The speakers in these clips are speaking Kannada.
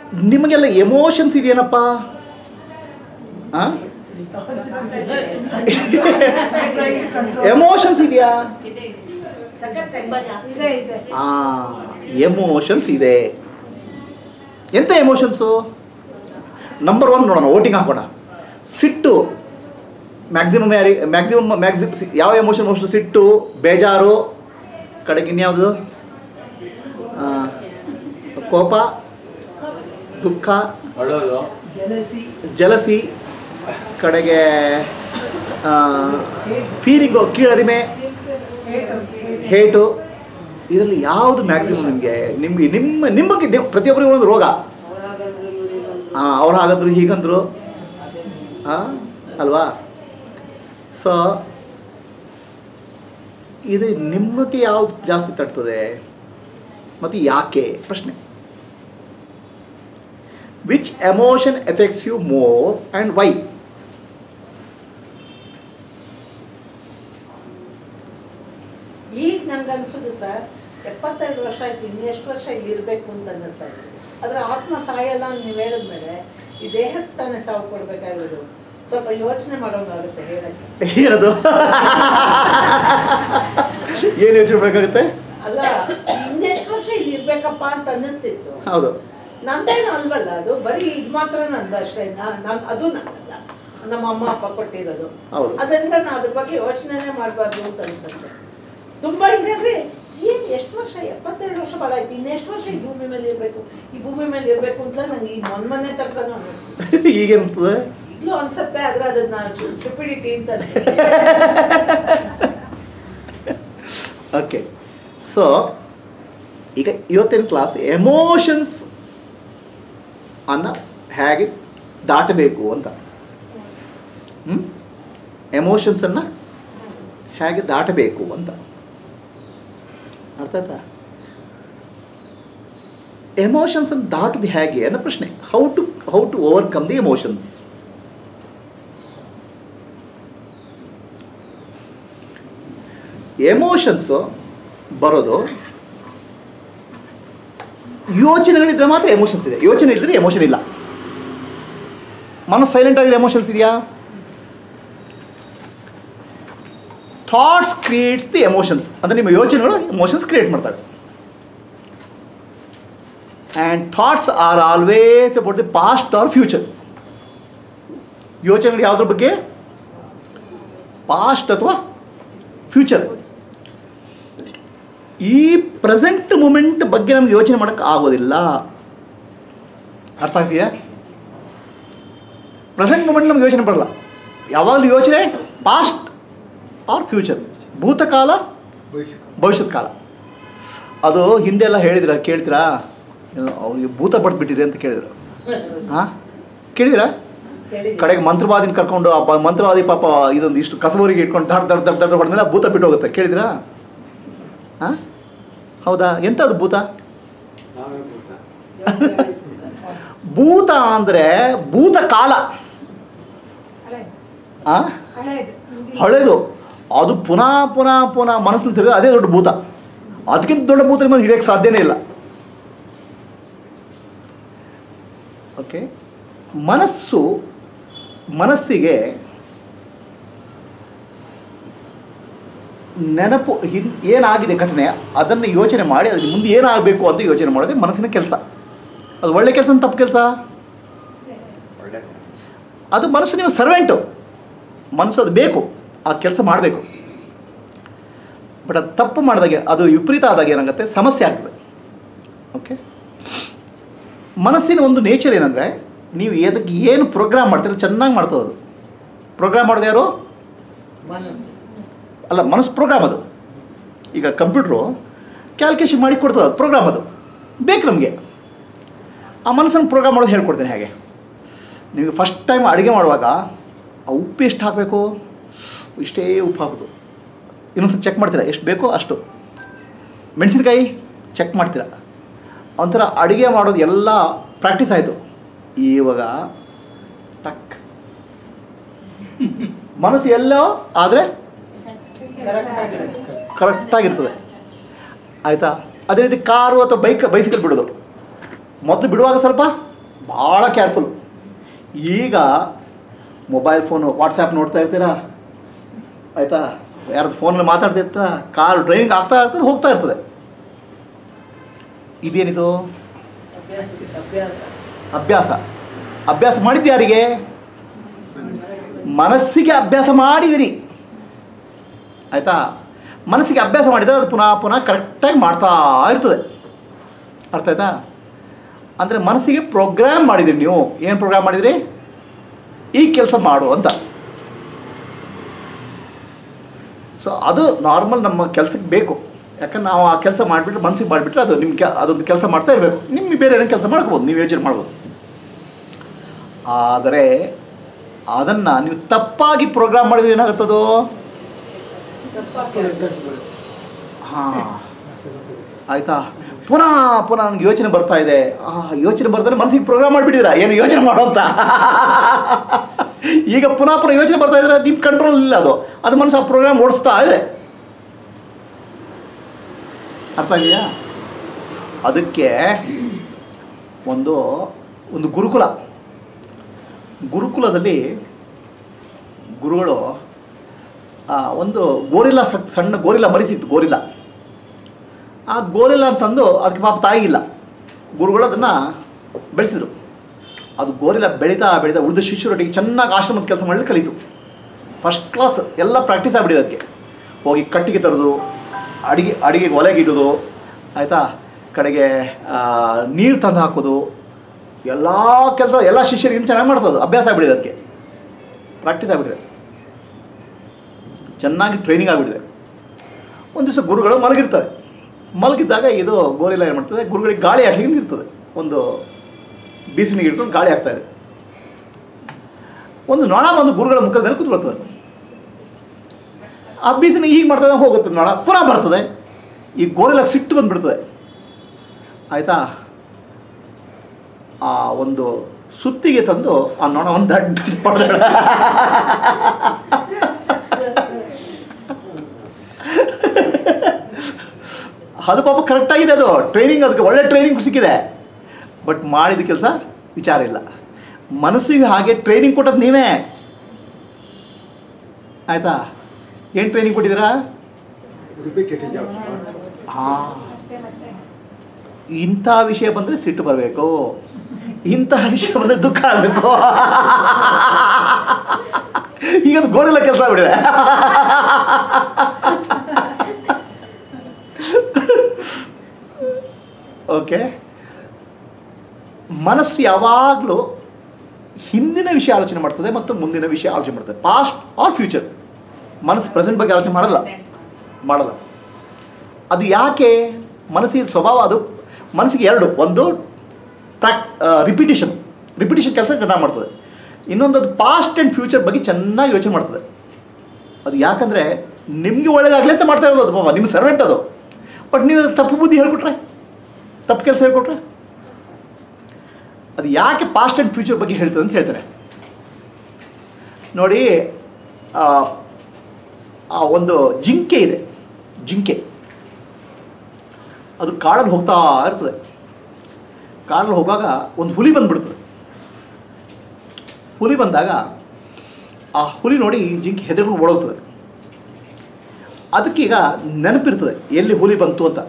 ನಿಮಗೆಲ್ಲ ಎಮೋಷನ್ಸ್ ಇದೆಯೇನಪ್ಪ ಆ ಎಮೋಷನ್ಸ್ ಇದೆಯಾ ತುಂಬಾ ಜಾಸ್ತಿ ಇದೆ ಇದೆ ಆ ಎಮೋಷನ್ಸ್ ಇದೆ ಎಂಥ ಎಮೋಷನ್ಸು ನಂಬರ್ ಒನ್ ನೋಡೋಣ ವೋಟಿಂಗ್ ಹಾಕೋಣ ಸಿಟ್ಟು ಮ್ಯಾಕ್ಸಿಮಮ್ ಯಾರಿ ಮ್ಯಾಕ್ಸಿಮಮ್ ಮ್ಯಾಕ್ಸಿಮ್ ಯಾವ ಎಮೋಷನ್ ಮೋಸ್ಟ್ ಸಿಟ್ಟು ಬೇಜಾರು ಕಡೆಗೆ ಇನ್ಯಾವುದು ಆ, ಕೋಪ ದುಃಖ ಅಳೋದು ಜಲಸಿ ಕಡೆಗೆ ಫೀಲಿಂಗು ಕೀಳರಿಮೆ ಹೇಟು ಇದರಲ್ಲಿ ಯಾವುದು ಮ್ಯಾಕ್ಸಿಮಮ್ ನಿಮಗೆ ನಿಮಗೆ ನಿಮ್ಮ ನಿಮಗೆ ನಿಮ್- ಪ್ರತಿಯೊಬ್ಬರಿಗೂ ಒಂದು ರೋಗ ಹಾಂ ಅವ್ರು ಹಾಗಂದ್ರು ಹೀಗಂದ್ರು ಹಾಂ ಅಲ್ವಾ ಸೊ ಇದು ನಿಮಗೆ ಯಾವ್ದು ಜಾಸ್ತಿ ತಟ್ತದೆ ಮತ್ತು ಯಾಕೆ ಪ್ರಶ್ನೆ which emotion effects you more and why ಈಗ ನಂಗೆ ಅನ್ಸುದು ಸರ್ ಎಪ್ಪತ್ತೆರಡು ವರ್ಷ ಆಯ್ತು ಇನ್ನೆಷ್ಟು ವರ್ಷ ಇಲ್ಲಿ ಇರಬೇಕು ಅಂತ ಅನ್ನಿಸ್ತಾ ಇತ್ತು ಆದ್ರೆ ಆತ್ಮ ಸಾಯಲ್ಲ ಅಂತ ನೀವು ಹೇಳಿದ್ಮೇಲೆ ಈ ದೇಹಕ್ಕೆ ತಾನೇ ಸಾವು ಕೊಡ್ಬೇಕಾಗಿರೋದು ಸ್ವಲ್ಪ ಯೋಚನೆ ಮಾಡೋಂಗಾಗುತ್ತೆ ಹೇಳಕ್ಕೆ ಏನದು ಏನು ಯೋಚನೆ ಬೇಕಾಗುತ್ತೆ ಅಲ್ಲ ಇನ್ನೆಷ್ಟು ವರ್ಷ ಇಲ್ಲಿ ಇರ್ಬೇಕಪ್ಪ ಅಂತ ಅನ್ನಿಸ್ತಿತ್ತು ಹೌದು ನಂದೇನು ಅಲ್ವಲ್ಲ ಅದು ಬರೀ ಇದು ಮಾತ್ರ ನಂದು ಅಷ್ಟೇ ನಾನ್ ನಾನ್- ಅದು ನಂದಲ್ಲ ನಮ್ಮ ಅಮ್ಮ ಅಪ್ಪ ಕೊಟ್ಟಿರೋದು ಹೌದು. ಅದರಿಂದ ನಾ ಅದ್ರ ಬಗ್ಗೆ ಯೋಚನೆನೇ ಮಾಡಬಾರ್ದು ಅಂತ ಅನ್ಸುತ್ತೆ ತುಂಬಾ ಇದ್ರೆ ಏನ್ ಎಷ್ಟು ವರ್ಷ ಎಪ್ಪತ್ತೆರಡು ವರ್ಷ ಭಾಳ ಆಯ್ತು ಇನ್ನೆಷ್ಟು ವರ್ಷ ಈ ಭೂಮಿ ಮೇಲೆ ಇರ್ಬೇಕು ಈ ಭೂಮಿ ಮೇಲೆ ಇರ್ಬೇಕು ಅಂತ ನಂಗೆ ಈ ಮೊನ್ನೆ ತಕ್ಕನು ಅನ್ನಿಸ್ತು ಈಗ ಅನಿಸ್ತದೆ ಈಗಲೂ ಅನ್ಸುತ್ತೆ ಆದ್ರೆ ಅದನ್ನ ಸ್ಟುಪಿಡಿಟಿ ಅಂತ ಅನ್ಸುತ್ತೆ ಓಕೆ ಸೊ ಈಗ ಇವತ್ತಿನ ಕ್ಲಾಸ್ ಎಮೋಷನ್ಸ್ ಅನ್ನ ಹೇಗೆ ದಾಟಬೇಕು ಅಂತ ಎಮೋಷನ್ಸನ್ನು ಹೇಗೆ ದಾಟಬೇಕು ಅಂತ ಅರ್ಥ ಆಯ್ತಾ ಎಮೋಷನ್ಸನ್ನು ದಾಟೋದು ಹೇಗೆ ಅನ್ನೋ ಪ್ರಶ್ನೆ how to how to overcome the emotions emotions ಬರೋದು ಯೋಚನೆಗಳಿದ್ರೆ ಮಾತ್ರ ಎಮೋಷನ್ಸ್ ಇದೆ ಯೋಚನೆ ಇಲ್ಲದ್ರೆ ಎಮೋಷನ್ ಇಲ್ಲ ಮನಸ್ಸು ಸೈಲೆಂಟ್ ಆಗಿರೋ ಎಮೋಷನ್ಸ್ ಇದೆಯಾ ಥಾಟ್ಸ್ ಕ್ರಿಯೇಟ್ಸ್ ದಿ ಎಮೋಷನ್ಸ್ ಅಂದರೆ ನಿಮ್ಮ ಯೋಚನೆಗಳು ಎಮೋಷನ್ಸ್ ಕ್ರಿಯೇಟ್ ಮಾಡ್ತವೆ and thoughts are always about the past or future ಯೋಚನೆಗಳು ಯಾವುದ್ರ ಬಗ್ಗೆ ಪಾಸ್ಟ್ ಅಥವಾ ಫ್ಯೂಚರ್ ಈ ಪ್ರೆಸೆಂಟ್ ಮೂಮೆಂಟ್ ಬಗ್ಗೆ ನಮ್ಗೆ ಯೋಚನೆ ಮಾಡೋಕ್ಕೆ ಆಗೋದಿಲ್ಲ ಅರ್ಥ ಆಗ್ತಿದೆಯಾ ಪ್ರೆಸೆಂಟ್ ಮೂಮೆಂಟ್ ನಮ್ಗೆ ಯೋಚನೆ ಬರಲ್ಲ ಯಾವಾಗಲೂ ಯೋಚನೆ ಪಾಸ್ಟ್ ಆರ್ ಫ್ಯೂಚರ್ ಭೂತಕಾಲ ಭವಿಷ್ಯತ್ ಕಾಲ ಅದು ಹಿಂದೆ ಎಲ್ಲ ಹೇಳಿದಿರ ಕೇಳ್ತೀರಾ ಏನೋ ಅವ್ರಿಗೆ ಭೂತ ಬಡ್ದ್ಬಿಟ್ಟಿರಿ ಅಂತ ಕೇಳಿದ್ರು ಹಾಂ ಕೇಳಿದಿರಾ ಹೇಳಿದ್ದೀನಿ. ಕಡೆಗೆ ಮಂತ್ರವಾದಿನ ಕರ್ಕೊಂಡು ಆ ಬ- ಮಂತ್ರವಾದಿ ಪಾಪ ಇದೊಂದು ಇಷ್ಟು ಕಸಬರಿಗೆ ಇಟ್ಕೊಂಡು ದಡ್ ದಡ್ ದಡ್ ದಡ್ ಹೊಡೆದ್ಮೇಲೆ ಆ ಭೂತ ಬಿಟ್ಟು ಹೋಗುತ್ತೆ ಕೇಳಿದಿರಾ ಹಾಂ ಹೌದಾ ಎಂಥದ್ದು ಭೂತ ನಾವೇ ಭೂತ ಭೂತ ಅಂದರೆ ಭೂತ ಕಾಲ ಹಳೆ ಆ? ಹಳೇದು ಹಳೇದು ಅದು ಪುನಃ ಪುನಃ ಪುನಃ ಮನಸ್ಸಲ್ಲಿ ತಿರುಗಿ ಅದೇ ದೊಡ್ಡ ಭೂತ ಅದಕ್ಕಿಂತ ದೊಡ್ಡ ಭೂತ ನಿಮ್ಮನ್ನು ಹಿಡಿಯೋಕ್ಕೆ ಸಾಧ್ಯನೇ ಇಲ್ಲ ಓಕೆ ಮನಸ್ಸು ಮನಸ್ಸಿಗೆ ನೆನಪು ಹಿನ್ ಏನಾಗಿದೆ ಘಟನೆ ಅದನ್ನು ಯೋಚನೆ ಮಾಡಿ ಅದಕ್ಕೆ ಮುಂದೆ ಏನಾಗಬೇಕು ಅಂತ ಯೋಚನೆ ಮಾಡೋದೇ ಮನಸ್ಸಿನ ಕೆಲಸ ಅದು ಒಳ್ಳೆ ಕೆಲಸ ತಪ್ಪು ಕೆಲಸ ಒಳ್ಳೆ ಅದು ಮನಸ್ಸು ನೀವು ಸರ್ವೆಂಟು ಮನಸ್ಸು ಅದು ಬೇಕು ಆ ಕೆಲಸ ಮಾಡಬೇಕು ಬಟ್ ಅದು ತಪ್ಪು ಮಾಡಿದಾಗೆ ಅದು ವಿಪರೀತ ಆದಾಗ ಏನಾಗುತ್ತೆ ಸಮಸ್ಯೆ ಆಗ್ತದೆ ಓಕೆ ಮನಸ್ಸಿನ ಒಂದು ನೇಚರ್ ಏನಂದರೆ ನೀವು ಎದಕ್ಕೆ ಏನು ಪ್ರೋಗ್ರಾಮ್ ಮಾಡ್ತೀರೋ ಚೆನ್ನಾಗಿ ಮಾಡ್ತದೆ ಅದು ಪ್ರೋಗ್ರಾಮ್ ಮಾಡೋದು ಯಾರು ಮನಸ್ಸು ಅಲ್ಲ ಮನಸ್ಸು ಪ್ರೋಗ್ರಾಮ್ ಅದು ಈಗ ಕಂಪ್ಯೂಟ್ರು ಕ್ಯಾಲ್ಕುಲೇಷನ್ ಮಾಡಿ ಕೊಡ್ತದೆ ಅದು ಪ್ರೋಗ್ರಾಮ್ ಅದು ಬೇಕು ನಮಗೆ ಆ ಮನಸ್ಸನ್ನು ಪ್ರೋಗ್ರಾಮ್ ಮಾಡೋದು ಹೇಳ್ಕೊಡ್ತೀನಿ ಹೇಗೆ ನೀವು ಫಸ್ಟ್ ಟೈಮ್ ಅಡುಗೆ ಮಾಡುವಾಗ ಆ ಉಪ್ಪು ಎಷ್ಟು ಹಾಕಬೇಕು ಇಷ್ಟೇ ಉಪ್ಪು ಹಾಕೋದು ಇನ್ನೊಂದ್ಸಲ ಚೆಕ್ ಮಾಡ್ತೀರಾ ಎಷ್ಟು ಬೇಕೋ ಅಷ್ಟು ಮೆಣಸಿನ್ಕಾಯಿ ಚೆಕ್ ಮಾಡ್ತೀರಾ ಒಂಥರ ಅಡುಗೆ ಮಾಡೋದು ಎಲ್ಲ ಪ್ರಾಕ್ಟೀಸ್ ಆಯಿತು ಇವಾಗ ಟಕ್ ಮನಸ್ಸು ಎಲ್ಲೋ ಆದರೆ ಕರೆಕ್ಟ್ ಆಗಿರುತ್ತೆ ಕರೆಕ್ಟಾಗಿರ್ತದೆ ಆಯಿತಾ ಅದೇ ರೀತಿ ಕಾರು ಅಥವಾ ಬೈಕ್ ಬೈಸಿಕಲ್ ಬಿಡೋದು ಮೊದಲು ಬಿಡುವಾಗ ಸ್ವಲ್ಪ ಭಾಳ ಕೇರ್ಫುಲ್ ಈಗ ಮೊಬೈಲ್ ಫೋನು ವಾಟ್ಸಪ್ ನೋಡ್ತಾ ಇರ್ತೀರಾ ಆಯಿತಾ ಯಾರ್ದು ಫೋನಲ್ಲಿ ಮಾತಾಡ್ತಿರ್ತಾ ಕಾರ್ ಡ್ರೈವಿಂಗ್ ಆಗ್ತಾ ಇರ್ತದೆ ಹೋಗ್ತಾ ಇರ್ತದೆ ಇದೇನಿದು ಅಭ್ಯಾಸ ಅಭ್ಯಾಸ ಅಭ್ಯಾಸ ಮಾಡಿದ್ದು ಯಾರಿಗೆ ಮನಸ್ಸಿಗೆ ಅಭ್ಯಾಸ ಮಾಡಿದಿರಿ ಆಯಿತಾ ಮನಸ್ಸಿಗೆ ಅಭ್ಯಾಸ ಮಾಡಿದರೆ ಅದು ಪುನಃ ಪುನಃ ಕರೆಕ್ಟಾಗಿ ಮಾಡ್ತಾ ಇರ್ತದೆ ಅರ್ಥ ಆಯ್ತಾ ಅಂದರೆ ಮನಸ್ಸಿಗೆ ಪ್ರೋಗ್ರಾಮ್ ಮಾಡಿದಿರಿ ನೀವು ಏನು ಪ್ರೋಗ್ರಾಮ್ ಮಾಡಿದಿರಿ ಈ ಕೆಲಸ ಮಾಡು ಅಂತ ಸೊ ಅದು ನಾರ್ಮಲ್ ನಮ್ಮ ಕೆಲಸಕ್ಕೆ ಬೇಕು ಯಾಕಂದ್ರೆ ನಾವು ಆ ಕೆಲಸ ಮಾಡಿಬಿಟ್ರೆ ಮನಸ್ಸಿಗೆ ಮಾಡಿಬಿಟ್ರೆ ಅದು ನಿಮ್ಮ ಕೆ ಅದೊಂದು ಕೆಲಸ ಮಾಡ್ತಾ ಇರಬೇಕು ನಿಮಗೆ ಬೇರೆ ಏನೋ ಕೆಲಸ ಮಾಡ್ಕೋಬೋದು ನೀವು ಯೋಚನೆ ಮಾಡ್ಬೋದು ಆದರೆ ಅದನ್ನು ನೀವು ತಪ್ಪಾಗಿ ಪ್ರೋಗ್ರಾಮ್ ಮಾಡಿದ್ರೆ ಏನಾಗುತ್ತದು ತಪ್ಪಾಗಿ ಹಾಂ ಆಯಿತಾ ಪುನಃ ಪುನಃ ನನಗೆ ಯೋಚನೆ ಬರ್ತಾ ಇದೆ ಆ ಯೋಚನೆ ಬರ್ತಾರೆ ಮನಸ್ಸಿಗೆ ಪ್ರೋಗ್ರಾಮ್ ಮಾಡಿಬಿಟ್ಟಿದ್ದೀರಾ ಏನು ಯೋಚನೆ ಮಾಡೋ ಅಂತ ಈಗ ಪುನಃ ಪುನಃ ಯೋಚನೆ ಬರ್ತಾ ಇದ್ರೆ ನಿಮ್ಮ ಕಂಟ್ರೋಲ್ ಇಲ್ಲ ಅದು ಅದು ಮನಸ್ಸು ಆ ಪ್ರೋಗ್ರಾಮ್ ಓಡಿಸ್ತಾ ಇದೆ ಅರ್ಥ ಇದೆಯಾ ಅದಕ್ಕೆ ಒಂದು ಒಂದು ಗುರುಕುಲ ಗುರುಕುಲದಲ್ಲಿ ಗುರುಗಳು ಆ, ಒಂದು ಗೋರಿಲ್ಲ ಸ- ಸಣ್ಣ ಗೋರಿಲ್ಲ ಮರಿ ಸಿಕ್ತು ಗೋರಿಲ್ಲ ಆ ಗೋರಿಲ್ಲ ಅಂತಂದು ಅದಕ್ಕೆ ಪಾಪ ತಾಯಿ ಇಲ್ಲ ಗುರುಗಳು ಅದನ್ನು ಬೆಳೆಸಿದ್ರು ಅದು ಗೋರಿಲ್ಲ ಬೆಳೀತಾ ಬೆಳೀತಾ ಉಳಿದ ಶಿಷ್ಯರೊಟ್ಟಿಗೆ ಚೆನ್ನಾಗಿ ಆಶ್ರಮದ ಕೆಲಸ ಮಾಡಲಿಕ್ಕೆ ಕಲಿತು ಫಸ್ಟ್ ಕ್ಲಾಸ್ ಎಲ್ಲ ಪ್ರಾಕ್ಟೀಸ್ ಆಗಿಬಿಟ್ಟಿದೆ ಅದಕ್ಕೆ ಹೋಗಿ ಕಟ್ಟಿಗೆ ತರೋದು ಅಡಿಗೆ ಅಡಿಗೆಗೆ ಒಲೆಗೆ ಇಡೋದು ಆಯಿತಾ ಕಡೆಗೆ ನೀರು ತಂದು ಹಾಕೋದು ಎಲ್ಲ ಕೆಲಸ ಎಲ್ಲ ಶಿಷ್ಯರಿಗೆ ಚೆನ್ನಾಗಿ ಮಾಡ್ತದೆ ಅಭ್ಯಾಸ ಆಗಿಬಿಟ್ಟಿದೆ ಅದಕ್ಕೆ ಪ್ರಾಕ್ಟೀಸ್ ಆಗಿಬಿಟ್ಟಿದೆ ಚೆನ್ನಾಗಿ ಟ್ರೈನಿಂಗ್ ಆಗಿಬಿಟ್ಟಿದೆ ಒಂದು ದಿವಸ ಗುರುಗಳು ಮಲಗಿರ್ತಾರೆ ಮಲಗಿದ್ದಾಗ ಇದು ಗೋರಿಲ್ಲ ಏನು ಮಾಡ್ತದೆ ಗುರುಗಳಿಗೆ ಗಾಳಿ ಹಾಕ್ಲಿಕ್ಕೆ ಇರ್ತದೆ ಒಂದು ಬೀಸಿನಿಗೆ ಇಟ್ಕೊಂಡು ಗಾಳಿ ಆಗ್ತಾ ಇದೆ ಒಂದು ನೊಣ ಒಂದು ಗುರುಗಳ ಮುಖದ ಮೇಲೆ ಕೂತ್ಕೊಳ್ತದೆ ಆ ಬೀಸಿನ ಹೀಗೆ ಮಾಡ್ತದೆ ಹೋಗುತ್ತೆ ನೊಣ ಪುನಃ ಬರ್ತದೆ ಈ ಗೋರಿಲ್ಲ ಸಿಟ್ಟು ಬಂದ್ಬಿಡ್ತದೆ ಆಯಿತಾ ಆ ಒಂದು ಸುತ್ತಿಗೆ ತಂದು ಆ ನೊಣ ಒಂದು ದಡ್ಡ ಹೊಡೆದ ಅದು ಪಾಪ ಕರೆಕ್ಟಾಗಿದೆ ಅದು ಟ್ರೈನಿಂಗ್ ಅದಕ್ಕೆ ಒಳ್ಳೆ ಟ್ರೈನಿಂಗ್ ಸಿಕ್ಕಿದೆ ಬಟ್ ಮಾಡಿದ ಕೆಲಸ ವಿಚಾರ ಇಲ್ಲ ಮನಸ್ಸಿಗೆ ಹಾಗೆ ಟ್ರೈನಿಂಗ್ ಕೊಟ್ಟದ್ದು ನೀವೇ ಆಯಿತಾ ಏನು ಟ್ರೈನಿಂಗ್ ಕೊಟ್ಟಿದ್ದೀರಾ ರಿಪೀಟೆಡ್ ಜಾಬ್ಸ್ ಹಾಂ ಇಂಥ ವಿಷಯ ಬಂದರೆ ಸಿಟ್ಟು ಬರಬೇಕು ಇಂತಹ ವಿಷಯ ಬಂದರೆ ದುಃಖ ಆಗಬೇಕು ಈಗ ಅದು ಗೋರಿಲ್ಲ ಕೆಲಸ ಆಗ್ಬಿಟ್ಟಿದೆ ಓಕೆ ಮನಸ್ಸು ಯಾವಾಗಲೂ ಹಿಂದಿನ ವಿಷಯ ಆಲೋಚನೆ ಮಾಡ್ತದೆ ಮತ್ತು ಮುಂದಿನ ವಿಷಯ ಆಲೋಚನೆ ಮಾಡ್ತದೆ ಪಾಸ್ಟ್ ಆರ್ ಫ್ಯೂಚರ್ ಮನಸ್ಸು ಪ್ರೆಸೆಂಟ್ ಬಗ್ಗೆ ಆಲೋಚನೆ ಮಾಡಲ್ಲ ಮಾಡಲ್ಲ ಅದು ಯಾಕೆ ಮನಸ್ಸಿನ ಸ್ವಭಾವ ಅದು ಮನಸ್ಸಿಗೆ ಎರಡು ಒಂದು ಪ್ರಾಕ್ ರಿಪಿಟೇಷನ್ ರಿಪಿಟೇಷನ್ ಕೆಲಸ ಚೆನ್ನಾಗಿ ಮಾಡ್ತದೆ ಇನ್ನೊಂದು ಅದು ಪಾಸ್ಟ್ ಆ್ಯಂಡ್ ಫ್ಯೂಚರ್ ಬಗ್ಗೆ ಚೆನ್ನಾಗಿ ಯೋಚನೆ ಮಾಡ್ತದೆ ಅದು ಯಾಕಂದರೆ ನಿಮಗೆ ಒಳ್ಳೇದಾಗಲಿ ಅಂತ ಮಾಡ್ತಾ ಇರೋದು ಅದು ಪಾಪ ನಿಮ್ಮ ಸರ್ವೆಂಟ್ ಅದು ಬಟ್ ನೀವು ಅದು ತಪ್ಪು ಬುದ್ಧಿ ಹೇಳ್ಕೊಟ್ರೆ ತಪ್ಪು ಕೆಲಸ ಹೇಳ್ಕೊಟ್ರೆ ಅದು ಯಾಕೆ ಪಾಸ್ಟ್ ಆ್ಯಂಡ್ ಫ್ಯೂಚರ್ ಬಗ್ಗೆ ಹೇಳ್ತದೆ ಅಂತ ಹೇಳ್ತಾರೆ ನೋಡಿ ಆ, ಆ ಒಂದು ಜಿಂಕೆ ಇದೆ ಜಿಂಕೆ ಅದು ಕಾಡಲ್ಲಿ ಹೋಗ್ತಾ ಇರ್ತದೆ ಕಾಡಲ್ಲಿ ಹೋಗುವಾಗ ಒಂದು ಹುಲಿ ಬಂದ್ಬಿಡ್ತದೆ ಹುಲಿ ಬಂದಾಗ ಆ ಹುಲಿ ನೋಡಿ ಈ ಜಿಂಕೆ ಹೆದರ್ಕೊಂಡು ಓಡೋಗ್ತದೆ ಅದಕ್ಕೀಗ ನೆನಪಿರ್ತದೆ ಎಲ್ಲಿ ಹುಲಿ ಬಂತು ಅಂತ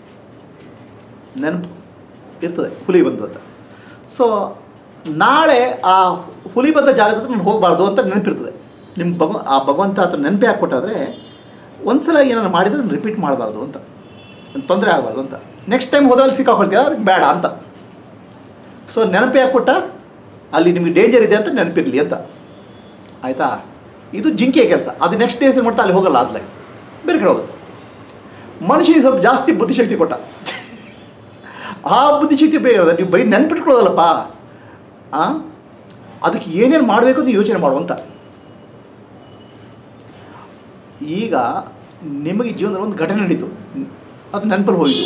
ನೆನಪು ಇರ್ತದೆ ಹುಲಿ ಬಂತು ಅಂತ ಸೊ ನಾಳೆ ಆ ಹುಲಿ ಬಂದ ಜಾಗದ ಹತ್ರ ನಾನು ಹೋಗಬಾರ್ದು ಅಂತ ನೆನಪಿರ್ತದೆ ನಿಮ್ಮ ಭಗವ ಆ ಭಗವಂತ ಹತ್ರ ನೆನಪೇ ಹಾಕ್ಕೊಟ್ಟಾದ್ರೆ ಒಂದು ಸಲ ಏನಾದ್ರು ಮಾಡಿದ್ರೆ ಅದನ್ನು ರಿಪೀಟ್ ಮಾಡಬಾರ್ದು ಅಂತ ತೊಂದರೆ ಆಗಬಾರ್ದು ಅಂತ ನೆಕ್ಸ್ಟ್ ಟೈಮ್ ಹೋದಾಗ ಸಿಕ್ಕಾಕೊಳ್ತೀರ ಅದಕ್ಕೆ ಬೇಡ ಅಂತ ಸೊ ನೆನಪೇ ಹಾಕ್ಕೊಟ್ಟ ಅಲ್ಲಿ ನಿಮಗೆ ಡೇಂಜರ್ ಇದೆ ಅಂತ ನೆನಪಿರಲಿ ಅಂತ ಆಯಿತಾ ಇದು ಜಿಂಕೆಯ ಕೆಲಸ ಅದು ನೆಕ್ಸ್ಟ್ ಡೇ ಏನು ಮಾಡ್ತಾ ಅಲ್ಲಿ ಹೋಗಲ್ಲ ಅದ್ಲೆ ಬೇರೆ ಕಡೆ ಹೋಗುತ್ತೆ ಮನುಷ್ಯನಿಗೆ ಸ್ವಲ್ಪ ಜಾಸ್ತಿ ಬುದ್ಧಿಶಕ್ತಿ ಕೊಟ್ಟ ಆ ಬುದ್ಧಿಶಕ್ತಿ ಬೇರೆ ನೀವು ಬರೀ ನೆನ್ಪಿಟ್ಕೊಳ್ಳೋದಲ್ಲಪ್ಪ ಆ ಅದಕ್ಕೆ ಏನೇನು ಮಾಡಬೇಕು ಅಂತ ಯೋಚನೆ ಮಾಡುವಂತ ಈಗ ನಿಮಗೆ ಜೀವನದಲ್ಲಿ ಒಂದು ಘಟನೆ ನಡೀತು ಅದು ನೆನಪಲ್ಲಿ ಹೋಯಿತು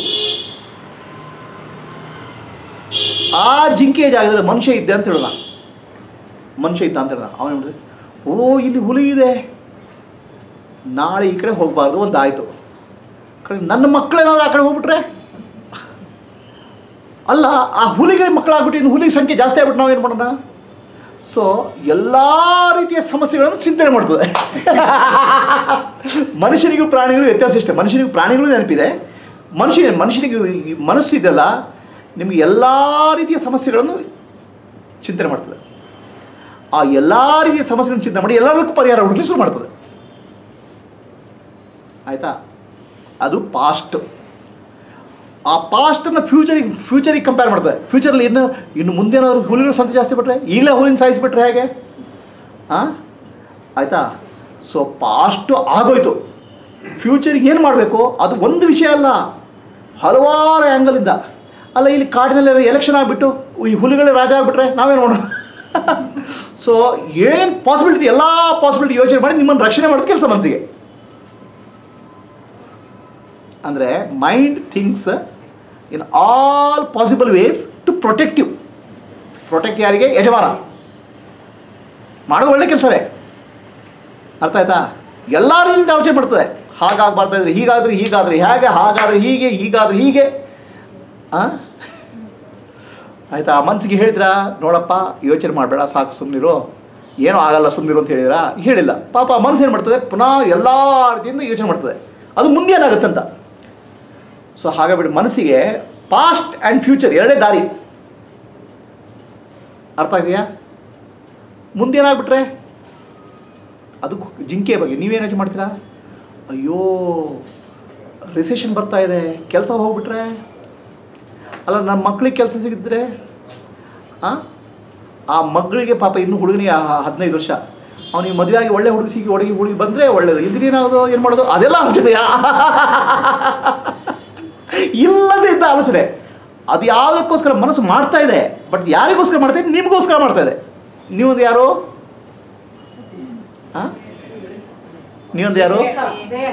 ಆ ಜಿಂಕೆಯ ಜಾಗದಲ್ಲಿ ಮನುಷ್ಯ ಇದ್ದೆ ಅಂತ ಹೇಳೋಣ ಮನುಷ್ಯ ಇದ್ದ ಅಂತ ಹೇಳೋಣ ಅವನು ಹೇಳಿದೆ ಓ ಇಲ್ಲಿ ಹುಲಿ ಇದೆ ನಾಳೆ ಈ ಕಡೆ ಹೋಗಬಾರ್ದು ಒಂದು ಆಯಿತು ಕಡೆ ನನ್ನ ಮಕ್ಕಳೇನಾದ್ರೂ ಆ ಕಡೆ ಹೋಗ್ಬಿಟ್ರೆ ಅಲ್ಲ ಆ ಹುಲಿಗೆ ಮಕ್ಕಳಾಗ್ಬಿಟ್ಟು ಇನ್ನು ಹುಲಿ ಸಂಖ್ಯೆ ಜಾಸ್ತಿ ಆಗ್ಬಿಟ್ಟು ನಾವೇನು ಮಾಡೋಣ ಸೊ ಎಲ್ಲ ರೀತಿಯ ಸಮಸ್ಯೆಗಳನ್ನು ಚಿಂತನೆ ಮಾಡ್ತದೆ ಮನುಷ್ಯನಿಗೂ ಪ್ರಾಣಿಗಳಿಗೂ ವ್ಯತ್ಯಾಸ ಇಷ್ಟೇ ಮನುಷ್ಯನಿಗೂ ಪ್ರಾಣಿಗಳು ನೆನಪಿದೆ ಮನುಷ್ಯ ಮನುಷ್ಯನಿಗೆ ಈ ಮನಸ್ಸು ಇದೆಯಲ್ಲ ನಿಮಗೆ ಎಲ್ಲ ರೀತಿಯ ಸಮಸ್ಯೆಗಳನ್ನು ಚಿಂತನೆ ಮಾಡ್ತದೆ ಆ ಎಲ್ಲ ರೀತಿಯ ಸಮಸ್ಯೆಗಳನ್ನು ಚಿಂತನೆ ಮಾಡಿ ಎಲ್ಲದಕ್ಕೂ ಪರಿಹಾರ ಹುಡುಕಿ ಶುರು ಮಾಡ್ತದೆ ಆಯಿತಾ ಅದು ಪಾಸ್ಟ್ ಆ ಪಾಸ್ಟನ್ನು ಫ್ಯೂಚರಿಗೆ ಫ್ಯೂಚರಿಗೆ ಕಂಪೇರ್ ಮಾಡ್ತದೆ ಫ್ಯೂಚರಲ್ಲಿ ಇನ್ನು ಇನ್ನು ಮುಂದೇನಾದರೂ ಹುಲಿಗಳ ಸಂಖ್ಯೆ ಜಾಸ್ತಿ ಬಿಟ್ರೆ ಈಗಲೇ ಹುಲಿನ ಸಾಯಿಸಿಬಿಟ್ರೆ ಹೇಗೆ ಹಾಂ ಆಯಿತಾ ಸೊ ಪಾಸ್ಟು ಆಗೋಯ್ತು ಫ್ಯೂಚರಿಗೆ ಏನು ಮಾಡಬೇಕು ಅದು ಒಂದು ವಿಷಯ ಅಲ್ಲ ಹಲವಾರು ಆ್ಯಂಗಲಿಂದ ಅಲ್ಲ ಇಲ್ಲಿ ಕಾಡಿನಲ್ಲಿ ಎಲೆಕ್ಷನ್ ಆಗಿಬಿಟ್ಟು ಈ ಹುಲಿಗಳೇ ರಾಜ ಆಗಿಬಿಟ್ರೆ ನಾವೇನು ಮಾಡೋಣ ಸೊ ಏನೇನು ಪಾಸಿಬಿಲಿಟಿ ಎಲ್ಲ ಪಾಸಿಬಿಲಿಟಿ ಯೋಚನೆ ಮಾಡಿ ನಿಮ್ಮನ್ನು ರಕ್ಷಣೆ ಮಾಡೋದು ಕೆಲಸ ಮನಸ್ಸಿಗೆ ಅಂದರೆ mind thinks in all possible ways to protect you protect ಯಾರಿಗೆ ಯಜಮಾನ ಮಾಡೋದು ಒಳ್ಳೆ ಕೆಲಸವೇ ಅರ್ಥ ಆಯ್ತಾ ಎಲ್ಲ ರೀತಿಯಿಂದ ಆಲೋಚನೆ ಮಾಡ್ತದೆ ಹಾಗಾಗ್ಬಾರ್ದು ಇದ್ರೆ ಹೀಗಾದ್ರೆ ಹೀಗಾದ್ರೆ ಹೇಗೆ ಹಾಗಾದ್ರೆ ಹೀಗೆ ಹೀಗಾದ್ರೆ ಹೀಗೆ ಆ? ಆಯ್ತಾ ಆ ಮನಸ್ಸಿಗೆ ಹೇಳಿದ್ರಾ ನೋಡಪ್ಪ ಯೋಚನೆ ಮಾಡಬೇಡ ಸಾಕು ಸುಮ್ಮನಿರು ಏನೂ ಆಗಲ್ಲ ಸುಮ್ಮನಿರು ಅಂತ ಹೇಳಿದ್ರಾ ಹೇಳಿಲ್ಲ ಪಾಪ ಮನಸ್ಸು ಏನು ಮಾಡ್ತದೆ ಪುನಃ ಎಲ್ಲ ರೀತಿಯಿಂದ ಯೋಚನೆ ಮಾಡ್ತದೆ ಅದು ಮುಂದೆ ಏನಾಗುತ್ತಂತ ಸೊ ಹಾಗಾಗ್ಬಿಟ್ಟು ಮನಸ್ಸಿಗೆ ಪಾಸ್ಟ್ ಆ್ಯಂಡ್ ಫ್ಯೂಚರ್ ಎರಡೇ ದಾರಿ ಅರ್ಥ ಇದೆಯಾ ಮುಂದೇನಾಗ್ಬಿಟ್ರೆ ಅದು ಜಿಂಕೆ ಬಗ್ಗೆ ನೀವೇನು ಯೋಚನೆ ಮಾಡ್ತೀರಾ ಅಯ್ಯೋ ರಿಸೆಷನ್ ಬರ್ತಾ ಇದೆ ಕೆಲಸ ಹೋಗ್ಬಿಟ್ರೆ ಅಲ್ಲ ನಮ್ಮ ಮಕ್ಳಿಗೆ ಕೆಲಸ ಸಿಗಿದ್ರೆ ಆ ಆ ಮಗಳಿಗೆ ಪಾಪ ಇನ್ನೂ ಹುಡುಗನಿಗೆ ಆ- ಹದಿನೈದು ವರ್ಷ ಅವನಿಗೆ ಮದುವೆ ಆಗಿ ಒಳ್ಳೆ ಹುಡುಗಿ ಸಿಗಿ ಹುಡುಗಿ ಹುಡುಗಿ ಬಂದರೆ ಒಳ್ಳೇದು ಇಲ್ದಿರೇನಾಗೋದು ಏನು ಮಾಡೋದು ಅದೆಲ್ಲ ಆಲೋಚನೆ ಇಲ್ಲದೇ ಇದ್ದ ಆಲೋಚನೆ ಅದು ಯಾವುದಕ್ಕೋಸ್ಕರ ಮನಸ್ಸು ಮಾಡ್ತಾ ಇದೆ ಬಟ್ ಯಾರಿಗೋಸ್ಕರ ಮಾಡ್ತಾ ಇದೆ ನಿಮಗೋಸ್ಕರ ಮಾಡ್ತಾ ಇದೆ ನೀವೊಂದು ಯಾರು ಹಾಂ ನೀವೊಂದು ಯಾರು ದೇಹ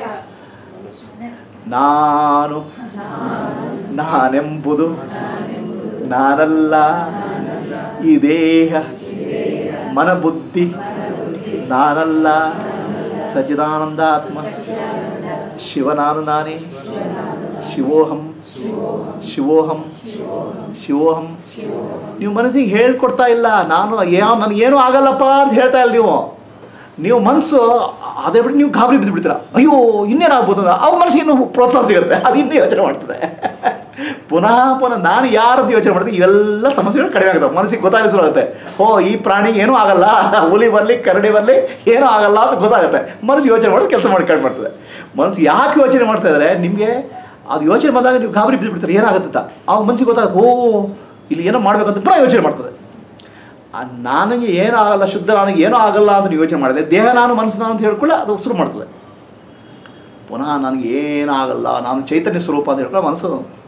ನಾನು ನಾನೆಂಬುದು ನಾನಲ್ಲ ಈ ದೇಹ ಮನಬುದ್ಧಿ ನಾನಲ್ಲ ಸಚಿದಾನಂದಾತ್ಮ ಶಿವನಾನು ನಾನೇ ಶಿವೋಹಂ ಶಿವೋಹಂ ಶಿವೋಹಂ ನೀವು ಮನಸ್ಸಿಗೆ ಹೇಳ್ಕೊಡ್ತಾ ಇಲ್ಲ ನಾನು ಯಾವ ನನಗೇನು ಆಗಲ್ಲಪ್ಪ ಅಂತ ಹೇಳ್ತಾ ಇಲ್ಲ ನೀವು ನೀವು ಮನಸ್ಸು ಅದೇ ಬಿಟ್ಟು ನೀವು ಗಾಬರಿ ಬಿದ್ದು ಬಿಡ್ತೀರ ಅಯ್ಯೋ ಇನ್ನೇನಾಗ್ಬೋದು ಅಂತ ಅವ್ರ ಮನಸ್ಸಿಗೆ ಇನ್ನೂ ಪ್ರೋತ್ಸಾಹ ಸಿಗುತ್ತೆ ಅದು ಇನ್ನೂ ಯೋಚನೆ ಮಾಡ್ತದೆ ಪುನಃ ಪುನಃ ನಾನು ಯಾರದ್ದು ಯೋಚನೆ ಮಾಡ್ತೀನಿ ಇವೆಲ್ಲ ಸಮಸ್ಯೆಗಳು ಕಡಿಮೆ ಆಗ್ತವೆ ಮನಸ್ಸಿಗೆ ಗೊತ್ತಾಗಲಿ ಶುರು ಆಗುತ್ತೆ ಓ ಈ ಪ್ರಾಣಿಗೆ ಏನೂ ಆಗಲ್ಲ ಹುಲಿ ಬರಲಿ ಕರಡಿ ಬರಲಿ ಏನೂ ಆಗಲ್ಲ ಅಂತ ಗೊತ್ತಾಗುತ್ತೆ ಮನಸ್ಸು ಯೋಚನೆ ಮಾಡೋದು ಕೆಲಸ ಮಾಡಿ ಕಡಿಮೆ ಮಾಡ್ತದೆ ಮನಸ್ಸು ಯಾಕೆ ಯೋಚನೆ ಮಾಡ್ತಾ ಇದ್ದಾರೆ ನಿಮಗೆ ಅದು ಯೋಚನೆ ಬಂದಾಗ ನೀವು ಗಾಬರಿ ಬಿದ್ದು ಬಿಡ್ತಾರೆ ಏನಾಗುತ್ತೆ ಅಂತ ಅವಾಗ ಮನಸ್ಸಿಗೆ ಗೊತ್ತಾಗುತ್ತೆ ಓ ಇಲ್ಲಿ ಏನೋ ಮಾಡಬೇಕಂತ ಪುನಃ ಯೋಚನೆ ಮಾಡ್ತದೆ ಆ ನನಗೆ ಏನೂ ಆಗಲ್ಲ ಶುದ್ಧ ನನಗೆ ಏನೂ ಆಗಲ್ಲ ಅಂತ ನೀವು ಯೋಚನೆ ಮಾಡಿದೆ ದೇಹ ನಾನು ಮನಸ್ಸು ನಾನು ಅಂತ ಹೇಳ್ಕೊಳ್ಳೆ ಅದು ಶುರು ಮಾಡ್ತದೆ ಪುನಃ ನನಗೆ ಏನೂ ಆಗಲ್ಲ ನಾನು ಚೈತನ್ಯ ಸ್ವರೂಪ ಅಂತ ಹೇಳ್ಕೊಳ್ಳೋ ಮನಸ್ಸು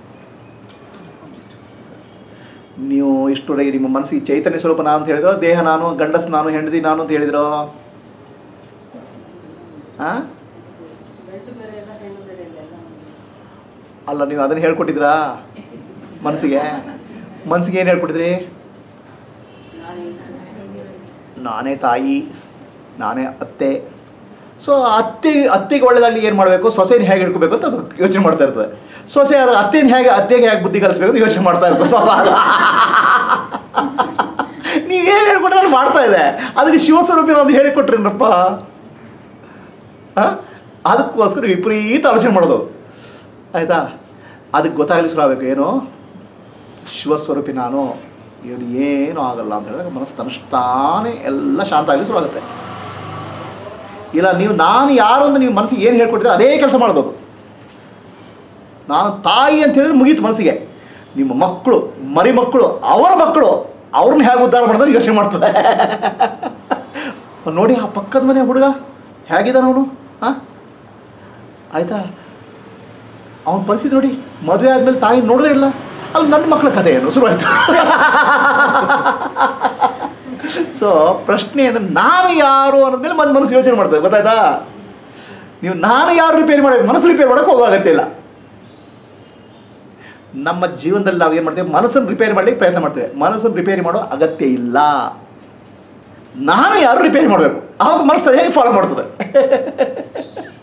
ನೀವು ಇಷ್ಟುವರೆಗೆ ನಿಮ್ಮ ಮನಸ್ಸಿಗೆ ಚೈತನ್ಯ ಸ್ವರೂಪ ನಾನು ಅಂತ ಹೇಳಿದ್ರೋ ದೇಹ ನಾನು ಗಂಡಸು ನಾನು ಹೆಂಡತಿ ನಾನು ಅಂತ ಹೇಳಿದ್ರೋ ಹಾಂ ಗಂಡು ಬೇರೆ ಇಲ್ಲ ಹೆಣ್ಣು ಬೇರೆ ಇಲ್ಲ ಎಲ್ಲ ಅಲ್ಲ ನೀವು ಅದನ್ನು ಹೇಳ್ಕೊಟ್ಟಿದ್ರಾ ಮನಸ್ಸಿಗೆ ಮನಸ್ಸಿಗೆ ಏನು ಹೇಳ್ಕೊಟ್ಟಿದ್ರಿ ನಾನೇ ತಾಯಿ ನಾನೇ ಅತ್ತೆ ಸೊ ಅತ್ತೆ ಅತ್ತೆಗೆ ಒಳ್ಳೇದಾಗಲಿ ಏನು ಮಾಡಬೇಕು ಸೊಸೆನ ಹೇಗೆ ಹಿಡ್ಕೋಬೇಕು ಅಂತ ಅದು ಯೋಚನೆ ಮಾಡ್ತಾ ಇರ್ತದೆ ಸೊಸೆ ಆದರೆ ಅತ್ತೆನ ಹೇಗೆ ಅತ್ತೆಗೆ ಹೇಗೆ ಬುದ್ಧಿ ಕಲಿಸ್ಬೇಕು ಅಂತ ಯೋಚನೆ ಮಾಡ್ತಾ ಇರ್ತದೆ ಪಾಪ ಅದು. ನೀವೇನು ಹೇಳ್ಕೊಟ್ರೆ ಮಾಡ್ತಾ ಇದೆ ಅದಕ್ಕೆ ಶಿವಸ್ವರೂಪಿ ಅಂತ ಹೇಳಿಕೊಟ್ರೇನಪ್ಪ ಹಾಂ ಅದಕ್ಕೋಸ್ಕರ ವಿಪರೀತ ಆಲೋಚನೆ ಮಾಡೋದು ಆಯಿತಾ ಅದಕ್ಕೆ ಗೊತ್ತಾಗಲಿ ಶುರು ಆಗಬೇಕು ಏನು ಶಿವಸ್ವರೂಪಿ ನಾನು ಇವನು ಏನೂ ಆಗಲ್ಲ ಅಂತ ಹೇಳಿದಾಗ ಮನಸ್ಸು ತನ್ನಷ್ಟಾನೇ ಎಲ್ಲ ಶಾಂತ ಆಗಲಿ ಶುರು ಆಗುತ್ತೆ ಇಲ್ಲ ನೀವು ನಾನು ಯಾರು ಅಂತ ನೀವು ಮನಸ್ಸಿಗೆ ಏನು ಹೇಳ್ಕೊಟ್ಟಿದ್ರೆ ಅದೇ ಕೆಲಸ ಮಾಡೋದು ಅದು ನಾನು ತಾಯಿ ಅಂತ ಹೇಳಿದ್ರೆ ಮುಗೀತು ಮನಸ್ಸಿಗೆ ನಿಮ್ಮ ಮಕ್ಕಳು ಮರಿ ಮಕ್ಕಳು ಅವರ ಮಕ್ಕಳು ಅವ್ರನ್ನ ಹೇಗೆ ಉದ್ಧಾರ ಮಾಡಿದ್ರೆ ಯೋಚನೆ ಮಾಡ್ತದೆ ನೋಡಿ ಆ ಪಕ್ಕದ ಮನೆ ಹುಡುಗ ಹೇಗಿದ್ದಾನೆ ಅವನು ಹಾಂ ಆಯಿತಾ ಅವನ ಪರಿಸ್ಥಿತಿ ನೋಡಿ ಮದುವೆ ಆದಮೇಲೆ ತಾಯಿ ನೋಡೋದೇ ಇಲ್ಲ ಅಲ್ಲಿ ನನ್ನ ಮಕ್ಕಳ ಕಥೆ ಏನು ಶುರುವಾಯಿತು ಸೊ ಪ್ರಶ್ನೆ ಅಂದರೆ ನಾನು ಯಾರು ಅನ್ನೋದ್ಮೇಲೆ ಮತ್ತೆ ಮನಸ್ಸು ಯೋಚನೆ ಮಾಡ್ತದೆ ಗೊತ್ತಾಯ್ತಾ ನೀವು ನಾನು ಯಾರು ರಿಪೇರಿ ಮಾಡಬೇಕು ಮನಸ್ಸು ರಿಪೇರಿ ಮಾಡೋಕೆ ಹೋಗೋ ಅಗತ್ಯ ಇಲ್ಲ ನಮ್ಮ ಜೀವನದಲ್ಲಿ ನಾವು ಏನು ಮಾಡ್ತೇವೆ ಮನಸ್ಸನ್ನು ರಿಪೇರಿ ಮಾಡಲಿಕ್ಕೆ ಪ್ರಯತ್ನ ಮಾಡ್ತೇವೆ ಮನಸ್ಸನ್ನು ರಿಪೇರಿ ಮಾಡೋ ಅಗತ್ಯ ಇಲ್ಲ ನಾನು ಯಾರು ರಿಪೇರಿ ಮಾಡಬೇಕು ಆವಾಗ ಮನಸ್ಸು ಹೇಗೆ ಫಾಲೋ ಮಾಡ್ತದೆ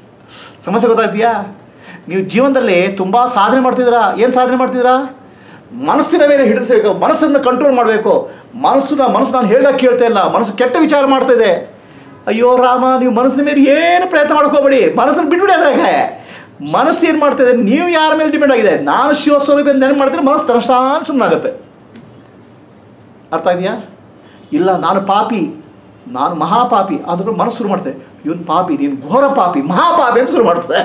ಸಮಸ್ಯೆ ಗೊತ್ತಾಗ್ತೀಯಾ ನೀವು ಜೀವನದಲ್ಲಿ ತುಂಬ ಸಾಧನೆ ಮಾಡ್ತಿದ್ದೀರಾ ಏನು ಸಾಧನೆ ಮಾಡ್ತಿದ್ದೀರಾ ಮನಸ್ಸಿನ ಮೇಲೆ ಹಿಡಿಸಬೇಕು ಮನಸ್ಸನ್ನು ಕಂಟ್ರೋಲ್ ಮಾಡಬೇಕು ಮನಸ್ಸನ್ನ ಮನಸ್ಸು ನಾನು ಹೇಳ್ದಾಗ ಕೇಳ್ತಾ ಇಲ್ಲ ಮನಸ್ಸು ಕೆಟ್ಟ ವಿಚಾರ ಮಾಡ್ತಾ ಇದೆ ಅಯ್ಯೋ ರಾಮ ನೀವು ಮನಸ್ಸಿನ ಮೇಲೆ ಏನು ಪ್ರಯತ್ನ ಮಾಡ್ಕೋಬೇಡಿ ಮನಸ್ಸನ್ನು ಬಿಟ್ಬಿಡಿ ಅದ್ರಾಗ ಮನಸ್ಸು ಏನು ಮಾಡ್ತಾ ಇದೆ ನೀವು ಯಾರ ಮೇಲೆ ಡಿಪೆಂಡ್ ಆಗಿದೆ ನಾನು ಶಿವಸ್ವರೂಪ ಅಂತ ನೆನಪು ಮಾಡ್ತೀನಿ ಮನಸ್ಸು ತರಸಾನ ಸುಮ್ಮನಾಗುತ್ತೆ ಅರ್ಥ ಇದೆಯಾ ಇಲ್ಲ ನಾನು ಪಾಪಿ ನಾನು ಮಹಾಪಾಪಿ ಅಂದ್ರೂ ಮನಸ್ಸು ಶುರು ಮಾಡ್ತದೆ ಇವನು ಪಾಪಿ ನೀನು ಘೋರ ಪಾಪಿ ಮಹಾಪಾಪಿ ಅಂತ ಶುರು ಮಾಡ್ತದೆ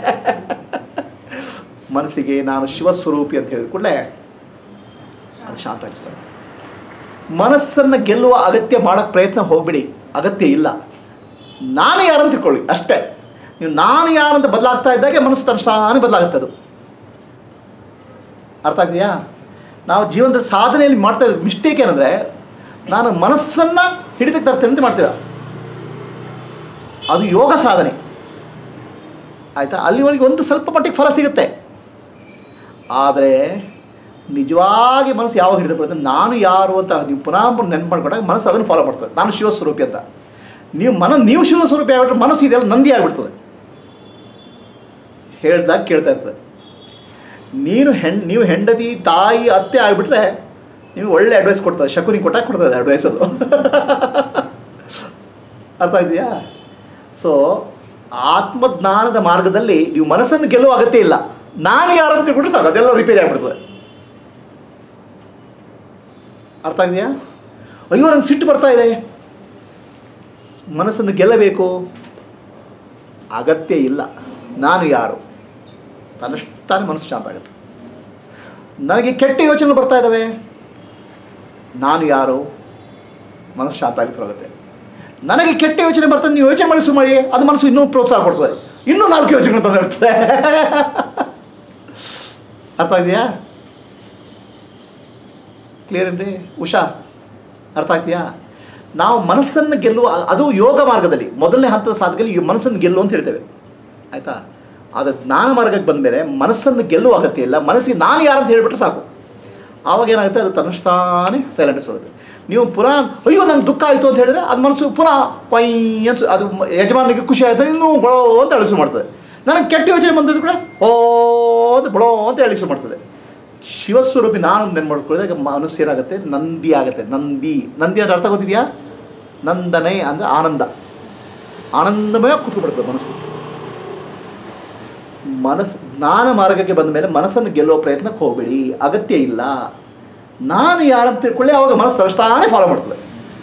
ಮನಸ್ಸಿಗೆ ನಾನು ಶಿವಸ್ವರೂಪಿ ಅಂತ ಹೇಳಿದ ಕೂಡಲೇ ಅದು ಶಾಂತ ಆಗಿಸ್ಕೊಳ್ಳಿ ಮನಸ್ಸನ್ನು ಗೆಲ್ಲುವ ಅಗತ್ಯ ಮಾಡೋಕ್ಕೆ ಪ್ರಯತ್ನ ಹೋಗ್ಬಿಡಿ ಅಗತ್ಯ ಇಲ್ಲ ನಾನು ಯಾರಂತ ತಿಳ್ಕೊಳ್ಳಿ ಅಷ್ಟೇ ನೀವು ನಾನು ಯಾರಂತ ಬದಲಾಗ್ತಾ ಇದ್ದಾಗೆ ಮನಸ್ಸು ತನ್ನ ಬದಲಾಗುತ್ತೆ ಅದು ಅರ್ಥ ಆಗಿದೆಯಾ ನಾವು ಜೀವನದ ಸಾಧನೆಯಲ್ಲಿ ಮಾಡ್ತಾ ಇರೋ ಮಿಸ್ಟೇಕ್ ಏನಂದರೆ ನಾನು ಮನಸ್ಸನ್ನು ಹಿಡಿತಕ್ಕೆ ತರ್ತೇನೆ ಅಂತ ಮಾಡ್ತೀರ ಅದು ಯೋಗ ಸಾಧನೆ ಆಯಿತಾ ಅಲ್ಲಿವರೆಗೆ ಒಂದು ಸ್ವಲ್ಪ ಮಟ್ಟಿಗೆ ಫಲ ಸಿಗುತ್ತೆ ಆದರೆ ನಿಜವಾಗಿ ಮನಸ್ಸು ಯಾವಾಗ ಹಿಡಿದು ಬರುತ್ತೆ ನಾನು ಯಾರು ಅಂತ ನೀವು ಪುನಃ ಪುನಃ ನೆನ್ಪು ಮಾಡ್ಕೊಂಡಾಗ ಮನಸ್ಸು ಅದನ್ನು ಫಾಲೋ ಮಾಡ್ತದೆ ನಾನು ಶಿವಸ್ವರೂಪಿ ಅಂತ ನೀವು ಮನ ನೀವು ಶಿವಸ್ವರೂಪಿ ಆಗ್ಬಿಟ್ರೆ ಮನಸ್ಸು ಇದೆಲ್ಲ ನಂದಿ ಆಗಿಬಿಡ್ತದೆ ಹೇಳ್ದಾಗ ಕೇಳ್ತಾ ಇರ್ತದೆ ನೀನು ಹೆಣ್ ನೀವು ಹೆಂಡತಿ ತಾಯಿ ಅತ್ತೆ ಆಗಿಬಿಟ್ರೆ ನೀವು ಒಳ್ಳೆ ಅಡ್ವೈಸ್ ಕೊಡ್ತದೆ ಶಕುನಿ ಕೊಟ್ಟಾಗ ಕೊಡ್ತದೆ ಅಡ್ವೈಸ್ ಅದು ಅರ್ಥ ಇದೆಯಾ ಸೊ ಆತ್ಮಜ್ಞಾನದ ಮಾರ್ಗದಲ್ಲಿ ನೀವು ಮನಸ್ಸನ್ನು ಗೆಲ್ಲುವ ಅಗತ್ಯ ಇಲ್ಲ ನಾನು ಯಾರು ಅಂತ ತಿಳ್ಕೊಂಡ್ರೆ ಸಾಕು ಅದೆಲ್ಲ ರಿಪೇರಿ ಆಗ್ಬಿಡ್ತದೆ ಅರ್ಥ ಇದೆಯಾ ಅಯ್ಯೋ ನಂಗೆ ಸಿಟ್ಟು ಬರ್ತಾ ಇದೆ ಸ್- ಮನಸ್ಸನ್ನು ಗೆಲ್ಲಬೇಕು ಅಗತ್ಯ ಇಲ್ಲ ನಾನು ಯಾರು ತನ್ನಷ್ಟಾನೆ ಮನಸ್ಸು ಶಾಂತ ಆಗುತ್ತೆ ನನಗೆ ಕೆಟ್ಟ ಯೋಚನೆ ಬರ್ತಾ ಇದ್ದಾವೆ ನಾನು ಯಾರು ಮನಸ್ಸು ಶಾಂತ ಆಗಿ ಶುರುವಾಗುತ್ತೆ ನನಗೆ ಕೆಟ್ಟ ಯೋಚನೆ ಬರ್ತದೆ ನೀವು ಯೋಚನೆ ಮಾಡಿ ಶುರು ಮಾಡಿ ಅದು ಮನಸ್ಸು ಇನ್ನೂ ಪ್ರೋತ್ಸಾಹ ಕೊಡ್ತದೆ ಇನ್ನೂ ನಾಲ್ಕು ಯೋಚನೆಗಳು ತಂದು ಇರ್ತದೆ ಅರ್ಥ ಇದೆಯಾ ಕ್ಲಿಯರ್ ಏನ್ರಿ ಉಷಾ ಅರ್ಥ ಆಗ್ತೀಯಾ ನಾವು ಮನಸ್ಸನ್ನು ಗೆಲ್ಲುವ ಅದು ಯೋಗ ಮಾರ್ಗದಲ್ಲಿ ಮೊದಲನೇ ಹಂತದ ಸಾಧಕಲ್ಲಿ ಈ ಮನಸ್ಸನ್ನು ಗೆಲ್ಲು ಅಂತ ಹೇಳ್ತೇವೆ ಆಯಿತಾ ಆದರೆ ಜ್ಞಾನ ಮಾರ್ಗಕ್ಕೆ ಬಂದ ಮೇಲೆ ಮನಸ್ಸನ್ನು ಗೆಲ್ಲುವ ಅಗತ್ಯ ಇಲ್ಲ ಮನಸ್ಸಿಗೆ ನಾನು ಯಾರು ಅಂತ ಹೇಳಿಬಿಟ್ರೆ ಸಾಕು ಆವಾಗ ಏನಾಗುತ್ತೆ ಅದು ತನ್ನಷ್ಟಾನೇ ಸೈಲೆಂಟ್ ಹೋಗುತ್ತೆ ನೀವು ಪುನಃ ಅಯ್ಯೋ ನಂಗೆ ದುಃಖ ಆಯಿತು ಅಂತ ಹೇಳಿದ್ರೆ ಅದು ಮನಸ್ಸು ಪುನಃ ಪೈ ಅಂತ ಅದು ಮ- ಯಜಮಾನಿಗೆ ಖುಷಿ ಆಯಿತು ಇನ್ನೂ ಬಳೋ ಅಂತ ಅಳಿಸು ಮಾಡ್ತದೆ ನನಗೆ ಕೆಟ್ಟ ಯೋಚನೆ ಬಂದಿದ್ದು ಕೂಡ ಓ ಅಂತ ಬಳೋ ಅಂತ ಅಳಿಸು ಮಾಡ್ತದೆ ಶಿವಸ್ವರೂಪಿ ನಾನು ನೆನ್ ಮಾಡ್ಕೊಳ್ಳಿದಾಗ ಮನಸ್ಸು ಏನಾಗುತ್ತೆ ನಂದಿ ಆಗುತ್ತೆ ನಂದಿ ನಂದಿ ಅಂದ್ರೆ ಅರ್ಥ ಗೊತ್ತಿದೆಯಾ ನಂದನೆ ಅಂದರೆ ಆನಂದ ಆನಂದಮಯ ಕೂತ್ಕೊಬಿಡ್ತದೆ ಮನಸ್ಸು ಮನಸ್ಸು ಜ್ಞಾನ ಮಾರ್ಗಕ್ಕೆ ಬಂದ ಮೇಲೆ ಮನಸ್ಸನ್ನು ಗೆಲ್ಲುವ ಪ್ರಯತ್ನಕ್ಕೆ ಹೋಗಬೇಡಿ ಅಗತ್ಯ ಇಲ್ಲ ನಾನು ಯಾರಂತ ತಿಳ್ಕೊಳ್ಳಿ ಅವಾಗ ಮನಸ್ಸು ತರಸ್ತಾನೆ ಫಾಲೋ ಮಾಡ್ತದೆ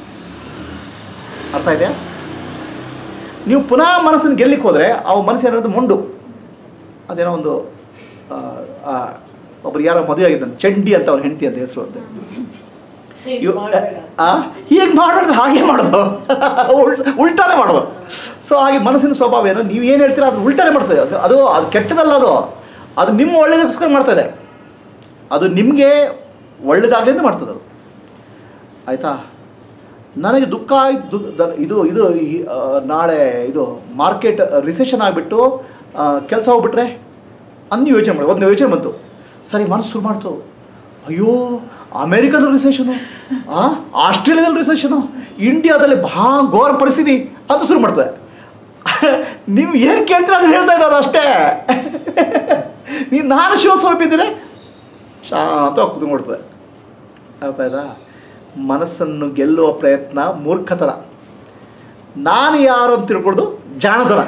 ಅರ್ಥ ಇದೆಯಾ ನೀವು ಪುನಃ ಮನಸ್ಸನ್ನು ಗೆಲ್ಲಿಕ್ಕೆ ಹೋದರೆ ಅವ ಮನಸ್ಸು ಏನಾದ್ರು ಮೊಂಡು ಅದೇನೋ ಒಂದು ಆ, ಆ, ಒಬ್ರು ಯಾರೋ ಮದುವೆ ಆಗಿದ್ದಾನೆ ಚಂಡಿ ಅಂತ ಅವ್ನ ಹೆಂಡತಿ ಅಂತ ಹೆಸರು ಅಂತೆ ಇವ್ ಹೀಗೆ ಮಾಡಬಾರ್ದು ಹಾಗೆ ಮಾಡೋದು ಉಲ್ ಉಲ್ಟಾನೇ ಮಾಡೋದು ಸೊ ಹಾಗೆ ಮನಸ್ಸಿನ ಸ್ವಭಾವ ಏನು ನೀವು ಏನು ಹೇಳ್ತೀರ ಅದು ಉಲ್ಟಾನೇ ಮಾಡ್ತದೆ ಅದು ಅದು ಅದು ಕೆಟ್ಟದಲ್ಲ ಅದು ಅದು ನಿಮ್ಮ ಒಳ್ಳೇದಕ್ಕೋಸ್ಕರ ಮಾಡ್ತದೆ ಅದು ನಿಮಗೆ ಒಳ್ಳೇದಾಗಲಿ ಅಂತ ಮಾಡ್ತದೆ ಅದು ಆಯಿತಾ ನನಗೆ ದುಃಖ ಆಯ್ತು ದು- ದ- ಇದು ಇದು ಈ, ಆ, ನಾಳೆ ಇದು ಮಾರ್ಕೆಟ್ ರಿಸೆಷನ್ ಆಗಿಬಿಟ್ಟು ಕೆಲಸ ಹೋಗ್ಬಿಟ್ರೆ ಅಂದು ಯೋಚನೆ ಮಾಡಿ ಒಂದು ಯೋಚನೆ ಬಂತು ಸರಿ ಮನಸ್ಸು ಶುರು ಮಾಡ್ತು ಅಯ್ಯೋ ಅಮೇರಿಕಾದಲ್ಲಿ ರಿಸೆಷನು ಆಸ್ಟ್ರೇಲಿಯಾದಲ್ಲಿ ರಿಸೆಷನು ಇಂಡಿಯಾದಲ್ಲಿ ಬಹಾ ಘೋರ ಪರಿಸ್ಥಿತಿ ಅಂತ ಶುರು ಮಾಡ್ತದೆ ನೀವು ಏನು ಕೇಳ್ತೀರ ಅದನ್ನು ಹೇಳ್ತಾ ಇದ್ದ ಅದು ಅಷ್ಟೇ ನೀನು ನಾನು ಶಿವಸ್ವರೂಪ ಇದ್ದೀನಿ ಶಾಂತ ಕೂತ್ಕೊಡ್ತದೆ ಅರ್ಥ ಆಯ್ತಾ ಮನಸ್ಸನ್ನು ಗೆಲ್ಲುವ ಪ್ರಯತ್ನ ಮೂರ್ಖತನ ನಾನು ಯಾರು ಅಂತ ತಿಳ್ಕೊಳ್ಳೋದು ಜಾಣತನ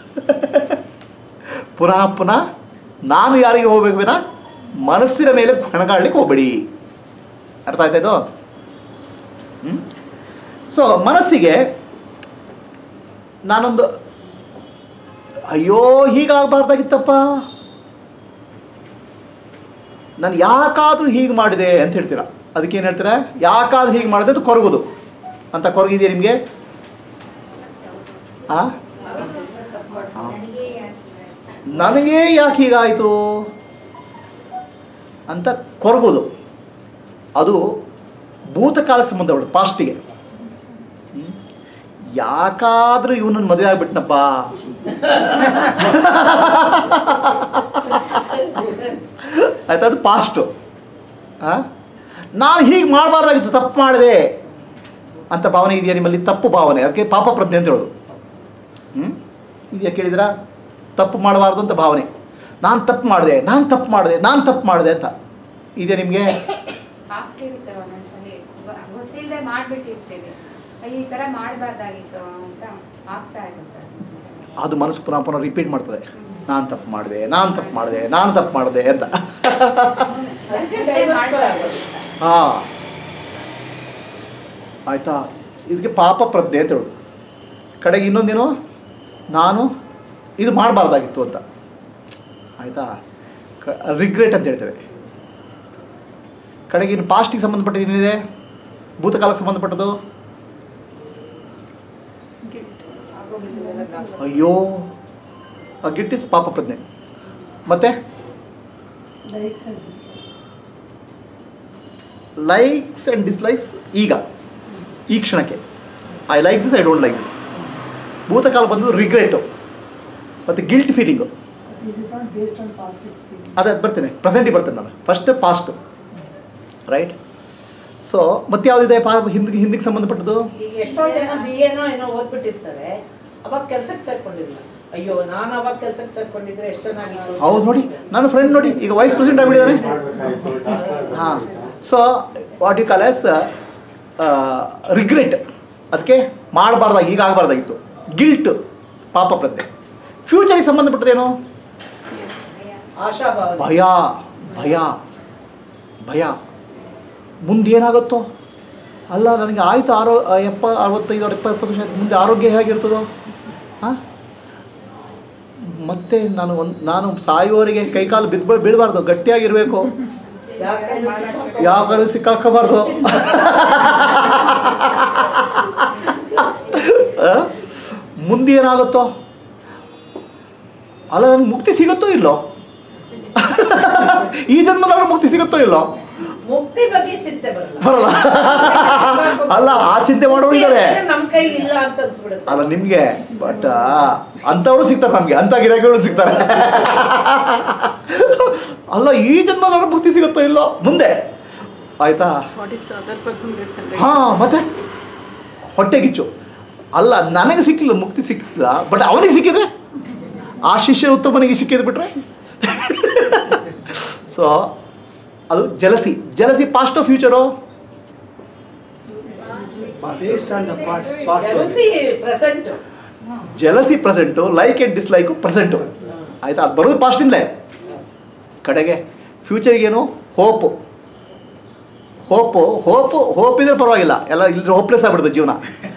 ಪುನಃ ಪುನಃ ನಾನು ಯಾರಿಗೆ ಹೋಗ್ಬೇಕು ವಿನ ಮನಸ್ಸಿನ ಮೇಲೆ ಹೆಣಗಾಡ್ಲಿಕ್ಕೆ ಹೋಗ್ಬೇಡಿ ಅರ್ಥ ಆಯ್ತಾ ಇದು ಸೊ ಮನಸ್ಸಿಗೆ ನಾನೊಂದು ಅಯ್ಯೋ ಹೀಗಾಗಬಾರ್ದಾಗಿತ್ತಪ್ಪ ನಾನು ಯಾಕಾದರೂ ಹೀಗೆ ಮಾಡಿದೆ ಅಂತ ಹೇಳ್ತೀರಾ ಅದಕ್ಕೇನು ಹೇಳ್ತೀರಾ ಯಾಕಾದ್ರೂ ಹೀಗೆ ಮಾಡಿದೆ ಅಂತ ಕೊರಗೋದು ಅಂತ ಕೊರಗಿದೆಯಾ ನಿಮಗೆ ಆ ನನಗೆ ಯಾಕೆ ಹೀಗಾಯಿತು ಅಂತ ಕೊರಗೋದು ಅದು ಭೂತಕಾಲಕ್ಕೆ ಸಂಬಂಧಪಡುತ್ತೆ ಪಾಸ್ಟಿಗೆ ಹ್ಮ್? ಯಾಕಾದ್ರೂ ಇವನನ್ನು ಮದುವೆ ಆಗ್ಬಿಟ್ನಪ್ಪ ಆಯ್ತಾ ಅದು ಪಾಸ್ಟು ನಾನು ಹೀಗೆ ಮಾಡಬಾರ್ದಾಗಿತ್ತು ತಪ್ಪು ಮಾಡಿದೆ ಅಂತ ಭಾವನೆ ಇದೆಯಾ ನಿಮ್ಮಲ್ಲಿ ತಪ್ಪು ಭಾವನೆ ಅದಕ್ಕೆ ಪಾಪ ಪ್ರಜ್ಞೆ ಅಂತ ಹೇಳೋದು ಹ್ಞೂ ಇದೆಯಾ ಕೇಳಿದ್ರಾ ತಪ್ಪು ಮಾಡಬಾರ್ದು ಅಂತ ಭಾವನೆ ನಾನು ತಪ್ಪು ಮಾಡಿದೆ ನಾನು ತಪ್ಪು ಮಾಡಿದೆ ನಾನು ತಪ್ಪು ಮಾಡಿದೆ ಅಂತ ಇದೆ ನಿಮಗೆ ಆಗ್ತಿರುತ್ತೆ ಒಂದೊಂದ್ಸಲಿ ಗೊ- ಗೊತ್ತಿಲ್ಲದೆ ಮಾಡ್ಬಿಟ್ಟಿರ್ತೀವಿ ಅಯ್ಯೋ, ಈ ತರ ಮಾಡ್ಬಾರ್ದಾಗಿತ್ತು ಅಂತ ಆಗ್ತಾ ಇರುತ್ತೆ ಅದು ಮನಸ್ಸು ಪುನಃ ಪುನಃ ರಿಪೀಟ್ ಮಾಡ್ತದೆ ನಾನು ತಪ್ಪು ಮಾಡಿದೆ ನಾನು ತಪ್ಪು ಮಾಡಿದೆ ನಾನು ತಪ್ಪು ಮಾಡಿದೆ ಅಂತ ಅದಕ್ಕೆ ಡೈವರ್ಸ್ ಆಗೋದು. ಹಾಂ ಆಯಿತಾ ಇದಕ್ಕೆ ಪಾಪ ಪ್ರಜ್ಞೆ ಅಂತ ಹೇಳೋದು ಕಡೆಗೆ ಇನ್ನೊಂದೇನು ನಾನು ಇದು ಮಾಡಬಾರ್ದಾಗಿತ್ತು ಅಂತ ಆಯಿತಾ ರಿಗ್ರೆಟ್ ಅಂತ ಹೇಳ್ತೇವೆ ಕಡೆಗೆ ಇನ್ನು ಪಾಸ್ಟಿಗೆ ಸಂಬಂಧಪಟ್ಟಿದ್ದು ಏನಿದೆ ಭೂತಕಾಲಕ್ಕೆ ಸಂಬಂಧಪಟ್ಟದ್ದು ಅಯ್ಯೋ ಆ ಗಿಟ್ ಇಸ್ ಪಾಪ ಪ್ರಜ್ಞೆ ಮತ್ತೆ likes and dislikes likes and dislikes ಈಗ ಈ ಕ್ಷಣಕ್ಕೆ I like this I don't like this ಭೂತಕಾಲ ಬಂದು ರಿಗ್ರೆಟು ಮತ್ತು guilt feeling is it not based on past experience ಅದೇ ಬರ್ತೇನೆ ಪ್ರೆಸೆಂಟಿಗೆ ಬರ್ತೇನೆ ನಾನು ಫಸ್ಟ್ ಪಾಸ್ಟು ರೈಟ್ ಸೊ ಮತ್ತೆ ಯಾವುದಿದೆ ಪಾ ಹಿಂದಿಗೆ ಹಿಂದಿಗೆ ಸಂಬಂಧಪಟ್ಟದ್ದು ಈಗ ಎಷ್ಟೋ ಜನ ಬಿ ಏನೋ ಏನೋ ಓದ್ಬಿಟ್ಟಿರ್ತಾರೆ ಅವಾಗ ಕೆಲ್ಸಕ್ಕೆ ಸೇರ್ಕೊಂಡಿಲ್ಲ ಅಯ್ಯೋ ನಾನು ಅವಾಗ ಕೆಲ್ಸಕ್ಕೆ ಸೇರ್ಕೊಂಡಿದ್ರೆ ಎಷ್ಟು ಚೆನ್ನಾಗಿತ್ತು ಹೌದು ನೋಡಿ ನನ್ನ ಫ್ರೆಂಡ್ ನೋಡಿ ಈಗ ವೈಸ್ ಪ್ರೆಸಿಡೆಂಟ್ ಆಗಿಬಿಟ್ಟಿದ್ದಾನೆ ಹಾಂ so what you call as regret ಅದಕ್ಕೆ ಮಾಡಬಾರ್ದಾಗಿ ಈಗ ಆಗಬಾರ್ದಾಗಿತ್ತು ಗಿಲ್ಟ್ ಪಾಪ ಪ್ರಜ್ಞೆ ಫ್ಯೂಚರಿಗೆ ಸಂಬಂಧಪಟ್ಟದೇನು ಆಶಾಭಾವ ಭಯ ಭಯ ಭಯ ಮುಂದೆ ಏನಾಗುತ್ತೋ ಅಲ್ಲ ನನಗೆ ಆಯಿತು ಆರೋ ಎಪ್ಪ ಅರವತ್ತೈದು ಎಪ್ಪ ಎಪ್ಪತ್ತು ವರ್ಷ ಆಯ್ತು ಮುಂದೆ ಆರೋಗ್ಯ ಹೇಗಿರ್ತದೋ ಹಾಂ ಮತ್ತೆ ನಾನು ಒಂದು ನಾನು ಸಾಯುವವರೆಗೆ ಕೈಕಾಲು ಬಿದ್ದು ಬೀಳಬಾರ್ದು ಗಟ್ಟಿಯಾಗಿರಬೇಕು ಯಾಕಂದ್ರೆ ಸಿಕ್ಕಾಪಟ್ಟೆ- ಯಾವ ಕಾಲ ಸಿಕ್ಕಾಕೋಬಾರ್ದು ಆ? ಮುಂದೆ ಏನಾಗುತ್ತೋ ಅಲ್ಲ ನನಗೆ ಮುಕ್ತಿ ಸಿಗುತ್ತೋ ಇಲ್ಲೋ ಈ ಜನ್ಮದಾದ್ರೂ ಮುಕ್ತಿ ಸಿಗುತ್ತೋ ಇಲ್ಲೋ ಮುಕ್ತಿ ಬಗ್ಗೆ ಚಿಂತೆ ಬರಲ್ಲ ಬರಲ್ಲ ಅಲ್ಲ ಆ ಚಿಂತೆ ಮಾಡೋರು ಇದ್ದಾರೆ ನಮ್ ಕೈಲಿ ಇಲ್ಲ ಅಂತ ಅನ್ಸ್ಬಿಡುತ್ತೆ ಅಲ್ಲ ನಿಮಗೆ ಬಟ್ ಅಂಥವ್ರು ಸಿಗ್ತಾರೆ ನಮಗೆ ಅಂಥ ಗಿರಾಕಿಗಳು ಸಿಗ್ತಾರೆ ಅಲ್ಲ ಈ ಜನ್ಮದಾದ್ರೂ ಮುಕ್ತಿ ಸಿಗುತ್ತೋ ಇಲ್ಲೋ ಮುಂದೆ ಆಯ್ತಾ what if the other person gets and ಹಾಂ ಮತ್ತೆ ಹೊಟ್ಟೆಗಿಚ್ಚು ಅಲ್ಲ ನನಗೆ ಸಿಕ್ಕಿಲ್ಲ ಮುಕ್ತಿ ಸಿಕ್ಕಿಲ್ಲ ಬಟ್ ಅವನಿಗೆ ಸಿಕ್ಕಿದ್ರೆ ಆ ಶಿಷ್ಯ ಉತ್ತಮನಿಗೆ ಸಿಕ್ಕಿದ್ ಬಿಟ್ರೆ ಸೊ ಅದು jealousy jealousy past future Based on the past, past. Jealousy present jealousy present like and dislike present ಆಯ್ತಾ ಅದು ಬರೋದು ಪಾಸ್ಟಿಂದಲೇ ಕಡೆಗೆ ಫ್ಯೂಚರಿಗೇನು ಹೋಪು ಹೋಪು ಹೋಪು ಹೋಪ್ ಇದ್ರೆ ಪರವಾಗಿಲ್ಲ ಎಲ್ಲ ಇಲ್ಲದ್ರೆ ಹೋಪ್ಲೆಸ್ ಆಗ್ಬಿಡುತ್ತೆ ಜೀವನ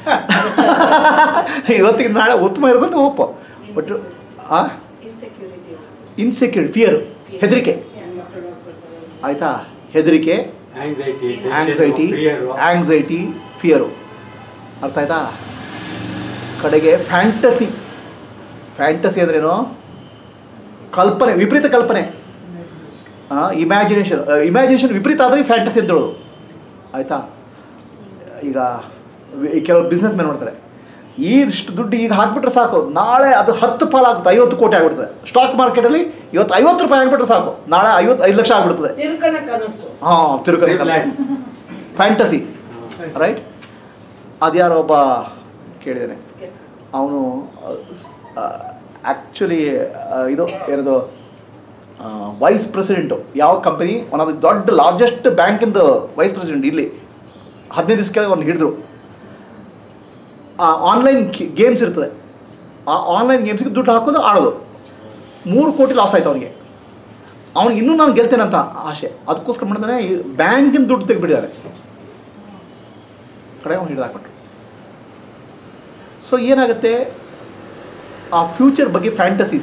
ಇವತ್ತಿಗೆ ನಾಳೆ ಉತ್ತಮ ಇರೋದಂತ ಹೋಪು ಬಟ್ ಆ ಇನ್ಸೆಕ್ಯೂರಿಟಿ ಇನ್ಸೆಕ್ಯೂರಿಟಿ ಫಿಯರ್ ಹೆದರಿಕೆ ಆಯಿತಾ ಹೆದರಿಕೆ ಆಂಗ್ಸೈಟಿ ಆಂಗ್ಸೈಟಿ ಆಂಗ್ಸೈಟಿ ಫಿಯರು ಅರ್ಥ ಆಯ್ತಾ ಕಡೆಗೆ ಫ್ಯಾಂಟಸಿ ಫ್ಯಾಂಟಸಿ ಅಂದ್ರೇನು ಕಲ್ಪನೆ ವಿಪರೀತ ಕಲ್ಪನೆ ಇಮ್ಯಾಜಿನೇಷನ್ ಇಮ್ಯಾಜಿನೇಷನ್ ವಿಪರೀತ ಆದರೆ ಫ್ಯಾಂಟಸಿ ಅಂತ ಹೇಳೋದು ಆಯಿತಾ ಈಗ ವಿ- ಕೆಲವು ಬಿಸ್ನೆಸ್ ಮ್ಯಾನ್ ಮಾಡ್ತಾರೆ ಇಷ್ಟು ದುಡ್ಡು ಈಗ ಹಾಕ್ಬಿಟ್ರೆ ಸಾಕು ನಾಳೆ ಅದು ಹತ್ತು ಪಾಲಾಗುತ್ತೆ ಐವತ್ತು ಕೋಟಿ ಆಗ್ಬಿಡ್ತದೆ ಸ್ಟಾಕ್ ಮಾರ್ಕೆಟಲ್ಲಿ ಇವತ್ತು ಐವತ್ತು ರೂಪಾಯಿ ಆಗಿಬಿಟ್ರೆ ಸಾಕು ನಾಳೆ ಐವತ್ತು ಐದು ಲಕ್ಷ ಆಗ್ಬಿಡ್ತದೆ ತಿರುಕನ ಕನಸು ಹಾಂ ತಿರುಗದ ಕನಸು ಫ್ಯಾಂಟಸಿ ರೈಟ್ ಅದ್ಯಾರೋ ಒಬ್ಬ ಕೇಳಿದ್ದಾನೆ ಅವನು ಆ್ಯಕ್ಚುಲಿ ಇದು ಏನದು ವೈಸ್ ಪ್ರೆಸಿಡೆಂಟು ಯಾವ ಕಂಪನಿ ಒನ್ ಆಫ್ ದಿ ದೊಡ್ಡ ಲಾರ್ಜೆಸ್ಟ್ ಬ್ಯಾಂಕಿಂದು ವೈಸ್ ಪ್ರೆಸಿಡೆಂಟ್ ಇಲ್ಲಿ ಹದಿನೈದು ದಿವಸ ಕೆಳಗೆ ಅವ್ನು ಹಿಡಿದ್ರು ಆನ್ಲೈನ್ ಗೇಮ್ಸ್ ಇರ್ತದೆ ಆ ಆನ್ಲೈನ್ ಗೇಮ್ಸ್ಗೆ ದುಡ್ಡು ಹಾಕೋದು ಆಡೋದು ಮೂರು ಕೋಟಿ ಲಾಸ್ ಆಯ್ತು ಅವನಿಗೆ ಅವ್ನಿಗೆ ಇನ್ನೂ ನಾನು ಗೆಲ್ತೇನೆ ಅಂತ ಆಸೆ ಅದಕ್ಕೋಸ್ಕರ ಮಾಡಿದಾನೆ ಈ ಬ್ಯಾಂಕಿನ ದುಡ್ಡು ತೆಗೆದುಬಿಟ್ಟಿದ್ದಾರೆ ಕಡೆ ಅವ್ನು ಹಿಡಿದು ಹಾಕ್ಬಿಟ್ರು ಸೊ ಏನಾಗುತ್ತೆ ಆ ಫ್ಯೂಚರ್ ಬಗ್ಗೆ ಫ್ಯಾಂಟಸೀಸ್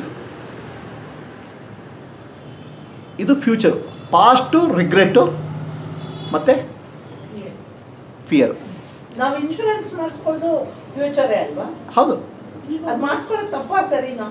ಇದು ಫ್ಯೂಚರು ಪಾಸ್ಟು ರಿಗ್ರೆಟ್ಟು ಮತ್ತು ಫಿಯರ್ ನಾವು ಇನ್ಶೂರೆನ್ಸ್ ಮಾಡಿಸ್ಕೊಳ್ಳೋದು ಫ್ಯೂಚರೇ ಅಲ್ವಾ ಹೌದು ಅದು ಮಾಡಿಸ್ಕೊಳ್ಳೋದು ತಪ್ಪಾ ಸರಿನಾ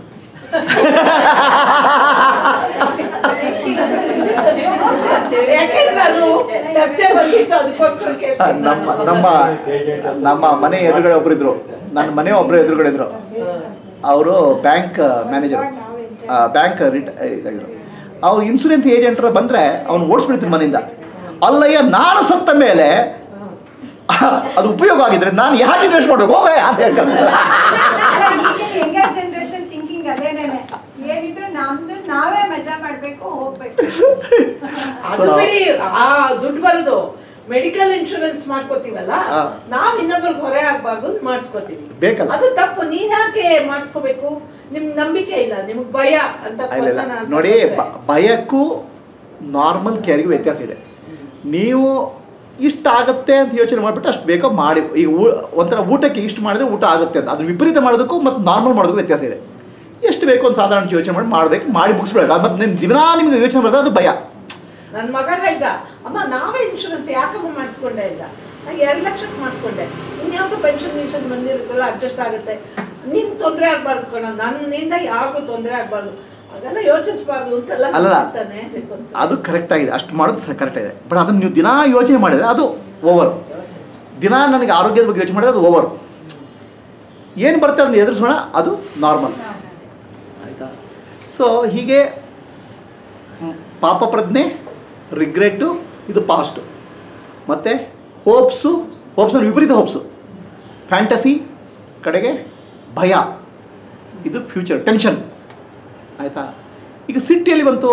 ಯಾಕೆಂದ್ರೆ ಅದು ಚರ್ಚೆ ಬಂದಿತ್ತು ಅದಕ್ಕೋಸ್ಕರ ಆ, ಕೇಳ್ತೀನಿ ನಮ್ಮ ನಾನು. ನಮ್ಮ ನಮ್ಮ ಮನೆ ಎದುರುಗಡೆ ಒಬ್ಬರಿದ್ರು ನನ್ನ ಮನೆ ಒಬ್ಬರು ಎದುರುಗಡೆ ಇದ್ರು ಅವರು ಬ್ಯಾಂಕ್ ಮ್ಯಾನೇಜರು ಬ್ಯಾಂಕ್ ರಿಟ ಇದಾಗಿದ್ರು ಅವ್ರು ಇನ್ಸೂರೆನ್ಸ್ ಏಜೆಂಟ್ರ ಬಂದರೆ ಅವ್ನು ಓಡಿಸ್ಬಿಡ್ತೀನಿ ಮನೆಯಿಂದ ಅಲ್ಲಯ್ಯ ನಾನು ಸತ್ತ ಮೇಲೆ ಅದು ಉಪಯೋಗ ಆಗಿದ್ರೆ ನಾನು ಯಾಕೆ ಇನ್ವೆಸ್ಟ್ ಮಾಡಬೇಕು ಹೋಗ ಅಂತ ಹೇಳಿ ಕಳ್ಸಿದ್ರು. ಯಂಗರ್ ಜನರೇಷನ್ ಥಿಂಕಿಂಗ್ ಅದೇನೇನೆ ಏನಿದ್ರು ನಮ್ದು ನಾವೇ ಮಜಾ ಮಾಡ್ಬೇಕು ಹೋಗ್ಬೇಕು ಅದು ಬಿಡಿ ಆ ದುಡ್ಡು ಬರೋದು ಮೆಡಿಕಲ್ ಇನ್ಶೂರೆನ್ಸ್ ಮಾಡ್ಕೋತೀವಲ್ಲ ಹಾ. ನಾವ್ ಇನ್ನೊಬ್ರಿಗೆ ಹೊರೆ ಆಗ್ಬಾರ್ದು ಮಾಡ್ಸ್ಕೋತೀವಿ ಬೇಕಲ್ಲ. ಅದು ತಪ್ಪು ನೀನ್ ಯಾಕೆ ಮಾಡಿಸ್ಕೋಬೇಕು ನಿಮ್ಗ್ ನಂಬಿಕೆ ಇಲ್ಲ ನಿಮ್ಗ್ ಭಯ ಅಂತ ಇಲ್ಲ ಇಲ್ಲ person answer ನೋಡಿ ಕೊಟ್ರೆ. ಬ- ಭಯಕ್ಕೂ ನಾರ್ಮಲ್ ಕೇರಿಗೂ ವ್ಯತ್ಯಾಸ ಇದೆ ನೀವು ಇಷ್ಟ ಆಗುತ್ತೆ ಅಂತ ಯೋಚನೆ ಮಾಡಿಬಿಟ್ಟು ಅಷ್ಟು ಬೇಕೋ ಮಾಡಿ ಈಗ ಊ ಒಂಥರ ಊಟಕ್ಕೆ ಇಷ್ಟು ಮಾಡಿದ್ರೆ ಊಟ ಆಗುತ್ತೆ ಅಂತ ಅದ್ರ ವಿಪರೀತ ಮಾಡೋದಕ್ಕೂ ಮತ್ತು ನಾರ್ಮಲ್ ಮಾಡೋದಕ್ಕೂ ವ್ಯತ್ಯಾಸ ಇದೆ ಎಷ್ಟು ಬೇಕು ಅಂತ ಸಾಧಾರಣ ಯೋಚನೆ ಮಾಡಿ ಮಾಡಬೇಕು ಮಾಡಿ ಮುಗಿಸ್ಬೇಕು ಅದು ಮತ್ತು ನಿಮ್ಮ ದಿನಾ ನಿಮ್ಗೆ ಯೋಚನೆ ಬರ್ತದೆ ಅದು ಭಯ ನನ್ ಮಗ ಹೇಳ್ದ ಅಮ್ಮ ನಾವೇ ಇನ್ಶೂರೆನ್ಸ್ ಯಾಕಮ್ಮ ಮಾಡಿಸ್ಕೊಂಡೆ ಇಲ್ಲ ನಾ ಎರಡು ಲಕ್ಷಕ್ಕೆ ಮಾಡಿಸ್ಕೊಂಡೆ ಇನ್ಯಾವುದೋ ಪೆನ್ಷನ್ ಗಿನ್ಷನ್ ಬಂದಿರುತ್ತಲ್ಲ ಅಡ್ಜಸ್ಟ್ ಆಗುತ್ತೆ ನಿನ್ ತೊಂದರೆ ಆಗ್ಬಾರ್ದು ಕಣ ನನ್ನಿಂದ ಯಾರಿಗೂ ತೊಂದರೆ ಆಗ್ಬಾರ್ದು ಅದೆಲ್ಲ ಯೋಚಿಸ್ಬಾರ್ದು ಅಂತೆಲ್ಲ ಅಲ್ಲ. ಹೇಳ್ತಾನೆ ಅದಕ್ಕೋಸ್ಕರ. ಅದು ಕರೆಕ್ಟ್ ಆಗಿದೆ ಅಷ್ಟು ಮಾಡೋದು ಕರೆಕ್ಟ್ ಇದೆ ಬಟ್ ಅದನ್ನು ನೀವು ದಿನಾ ಯೋಚನೆ ಮಾಡಿದರೆ ಅದು ಓವರ್ ದಿನ ನನಗೆ ಆರೋಗ್ಯದ ಬಗ್ಗೆ ಯೋಚನೆ ಮಾಡಿದ್ರೆ ಅದು ಓವರ್ ಏನು ಬರುತ್ತೆ ಅದನ್ನು ಎದುರಿಸೋಣ ಅದು ನಾರ್ಮಲ್ ಆಯಿತಾ ಸೊ ಹೀಗೆ ಮ್, ಪಾಪ ಪ್ರಜ್ಞೆ ರಿಗ್ರೆಟ್ಟು ಇದು ಪಾಸ್ಟು ಮತ್ತು ಹೋಪ್ಸು ಹೋಪ್ಸ್ ಅಂದರೆ ವಿಪರೀತ ಹೋಪ್ಸು ಫ್ಯಾಂಟಸಿ ಕಡೆಗೆ ಭಯ ಇದು ಫ್ಯೂಚರ್ ಟೆನ್ಷನ್ ಆಯಿತಾ ಈಗ ಸಿಟ್ಟಿಯಲ್ಲಿ ಬಂತು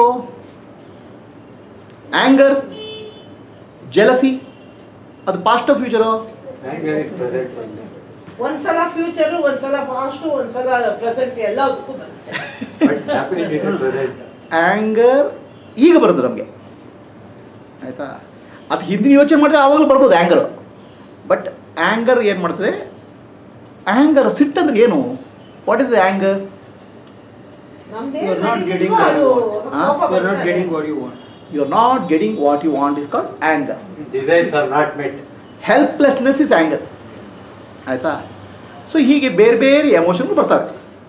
ಆ್ಯಂಗರ್ ಜಲಸಿ ಅದು past future Anger is present. ಒಂದ್ಸಲ ಫ್ಯೂಚರ್ ಒಂದ್ಸಲ ಪಾಸ್ಟ್ ಒಂದ್ಸಲ ಪ್ರೆಸೆಂಟ್ ಎಲ್ಲದಕ್ಕೂ ಬರುತ್ತೆ But happiness is present. Anger ಈಗ ಬರೋದು ನಮಗೆ ಆಯಿತಾ ಅದು ಹಿಂದಿನ ಯೋಚನೆ ಮಾಡಿದ್ರೆ ಆವಾಗಲೂ ಬರ್ಬೋದು ಆ್ಯಂಗರ್ ಬಟ್ ಆ್ಯಂಗರ್ ಏನು ಮಾಡ್ತದೆ ಆ್ಯಂಗರ್ ಸಿಟ್ಟಂದ್ರೆ ಏನು ವಾಟ್ ಇಸ್ ಆ್ಯಂಗರ್ ನಮ್ದೇ You are not getting ಇಲ್ವಾ what ಅದು? you want. Huh? ಕೋಪ You are not ಬರ್ತದೆ. getting what you want. You are not getting what you want is called anger Desires are not met. Helplessness is anger ಆಯಿತಾ ಸೊ ಹೀಗೆ ಬೇರೆ ಬೇರೆ ಎಮೋಷನ್ಗಳು ಬರ್ತವೆ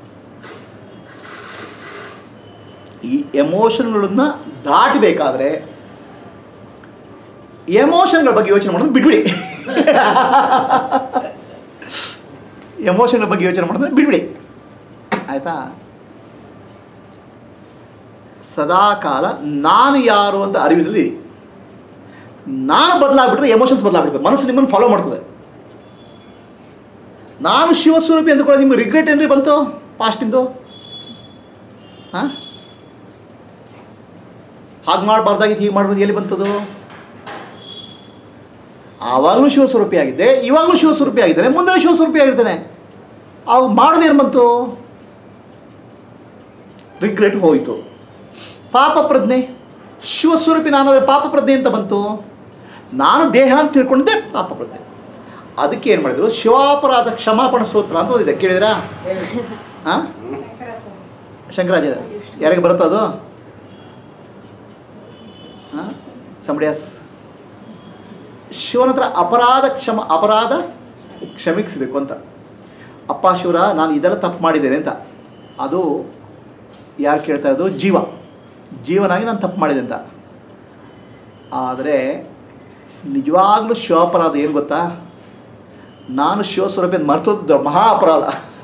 ಈ ಎಮೋಷನ್ಗಳನ್ನ ದಾಟಬೇಕಾದ್ರೆ ಎಮೋಷನ್ಗಳ ಬಗ್ಗೆ ಯೋಚನೆ ಮಾಡೋದು ಬಿಟ್ಬಿಡಿ ಎಮೋಷನ್ಗಳ ಬಗ್ಗೆ ಯೋಚನೆ ಮಾಡೋದನ್ನ ಬಿಟ್ಬಿಡಿ ಆಯಿತಾ ಸದಾ ಕಾಲ ನಾನು ಯಾರು ಅಂತ ಅರಿವಿನಲ್ಲಿ ಇರಿ. ನಾನು ಬದಲಾಗ್ಬಿಟ್ರೆ ಎಮೋಷನ್ಸ್ ಬದಲಾಗ್ಬಿಡ್ತದೆ ಮನಸ್ಸು ನಿಮ್ಮನ್ನು ಫಾಲೋ ಮಾಡ್ತದೆ ನಾನು ಶಿವಸ್ವರೂಪಿ ಅಂದ್ಕೊಳ್ಳೋದು ನಿಮ್ಗೆ ರಿಗ್ರೆಟ್ ಏನ್ರಿ ಬಂತು ಪಾಸ್ಟಿಂದು ಹಾಂ ಹಾಗೆ ಮಾಡಬಾರ್ದಾಗಿತ್ತು ಹೀಗೆ ಮಾಡ್ಬೋದು ಎಲ್ಲಿ ಬಂತದು ಆವಾಗಲೂ ಶಿವಸ್ವರೂಪಿ ಆಗಿದ್ದೆ ಇವಾಗಲೂ ಶಿವಸ್ವರೂಪಿ ಆಗಿದ್ದಾನೆ ಮುಂದೆ ಶಿವಸ್ವರೂಪಿ ಆಗಿರ್ತಾನೆ ಅವಾಗ ಮಾಡೋದೇನು ಬಂತು ರಿಗ್ರೆಟ್ ಹೋಯಿತು ಪಾಪ ಪ್ರಜ್ಞೆ ಶಿವಸ್ವರೂಪಿ ನಾನಾದರೆ ಪಾಪ ಪ್ರಜ್ಞೆ ಅಂತ ಬಂತು ನಾನು ದೇಹ ಅಂತ ತಿಳ್ಕೊಂಡೆ ಪಾಪ ಪ್ರಜ್ಞೆ ಅದಕ್ಕೆ ಏನು ಮಾಡಿದ್ರು ಶಿವಾಪರಾಧ ಕ್ಷಮಾಪಣ ಸ್ತೋತ್ರ ಅಂತ ಓದಿದೆ ಕೇಳಿದ್ರಾ ಹಾಂ ಶಂಕರಾಚಾರ್ಯ ಯಾರಿಗೆ ಬರುತ್ತಾ ಅದು ಹಾಂ ಸಮಡಿಯಾಸ್ ಶಿವನ ಹತ್ರ ಅಪರಾಧ ಕ್ಷಮ ಅಪರಾಧ ಕ್ಷಮಿಸಬೇಕು ಅಂತ ಅಪ್ಪ ಶಿವರ ನಾನು ಇದೆಲ್ಲ ತಪ್ಪು ಮಾಡಿದ್ದೇನೆ ಅಂತ ಅದು ಯಾರು ಕೇಳ್ತಾ ಇರೋದು ಜೀವ ಜೀವನಾಗಿ ನಾನು ತಪ್ಪು ಮಾಡಿದೆ ಅಂತ ಆದರೆ ನಿಜವಾಗ್ಲೂ ಶಿವಾಪರಾಧ ಏನು ಗೊತ್ತಾ ನಾನು ಶಿವಸ್ವರೂಪಿ ಅಂತ ಮರ್ತೋದ್ದು ದೊ- ಮಹಾ ಅಪರಾಧ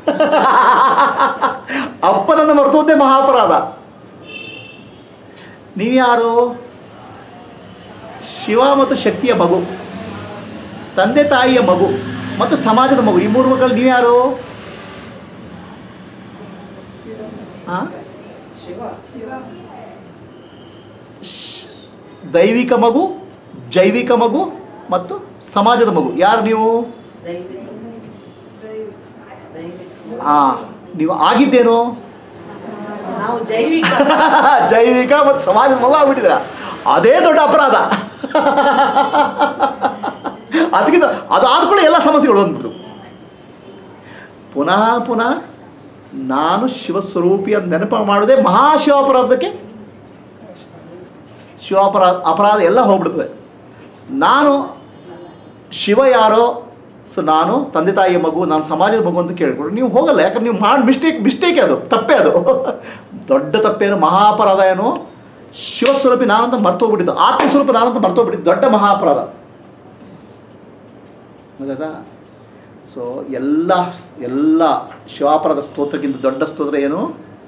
ಅಪ್ಪನನ್ನು ಮರ್ತೋದೇ ಮಹಾ ಅಪರಾಧ ನೀವ್ಯಾರು ಶಿವ ಮತ್ತು ಶಕ್ತಿಯ ಮಗು ತಂದೆ ತಾಯಿಯ ಮಗು ಮತ್ತು ಸಮಾಜದ ಮಗು ಈ ಮೂರು ಮಕ್ಕಳು ನೀವ್ಯಾರು ಹಾಂ ಶಿವ ದೈವಿಕ ಮಗು ಜೈವಿಕ ಮಗು ಮತ್ತು ಸಮಾಜದ ಮಗು ಯಾರು ನೀವು ದೈವಿಕ ದೈವಿಕ ಆ ನೀವು ಆಗಿದ್ದೇನೋ ನಾವು ಜೈವಿಕ ಜೈವಿಕ ಮತ್ತು ಸಮಾಜದ ಮಗು ಆಗ್ಬಿಟ್ಟಿದ್ದೀರ ಅದೇ ದೊಡ್ಡ ಅಪರಾಧ ಅದಕ್ಕಿಂತ ಅದು ಆದ್ಕೊಳ್ಳಿ ಎಲ್ಲ ಸಮಸ್ಯೆಗಳು ಬಂದ್ಬಿಡ್ತು ಪುನಃ ಪುನಃ ನಾನು ಶಿವಸ್ವರೂಪಿ ಅಂತ ನೆನಪು ಮಾಡೋದೇ ಮಹಾಶಿವಾಪರಾಧಕ್ಕೆ ಶಿವಾಪರಾಧ ಅಪರಾಧ ಎಲ್ಲ ಹೋಗ್ಬಿಡ್ತದೆ ನಾನು ಶಿವ ಯಾರೋ ಸೊ ನಾನು ತಂದೆ ತಾಯಿಯ ಮಗು ನಾನು ಸಮಾಜದ ಮಗು ಅಂತ ಕೇಳ್ಕೊಂಡು ನೀವು ಹೋಗಲ್ಲ ಯಾಕಂದ್ರೆ ನೀವು ಮಾಡಿ ಮಿಸ್ಟೇಕ್ ಮಿಸ್ಟೇಕೇ ಅದು ತಪ್ಪೇ ಅದು ದೊಡ್ಡ ತಪ್ಪೇನು ಮಹಾಪರಾಧ ಏನು ಶಿವಸ್ವರೂಪಿ ನಾನಂತ ಮರ್ತೋಗ್ಬಿಟ್ಟಿದ್ದು ಆತ್ಮಸ್ವರೂಪ ನಾನಂತ ಮರ್ತೋಗ್ಬಿಟ್ಟಿದ್ದು ದೊಡ್ಡ ಮಹಾಪರಾಧ ಗೊತ್ತಾಯ್ತಾ ಸೊ ಎಲ್ಲ ಎಲ್ಲ ಶಿವಾಪರಾಧ ಸ್ತೋತ್ರಕ್ಕಿಂತ ದೊಡ್ಡ ಸ್ತೋತ್ರ ಏನು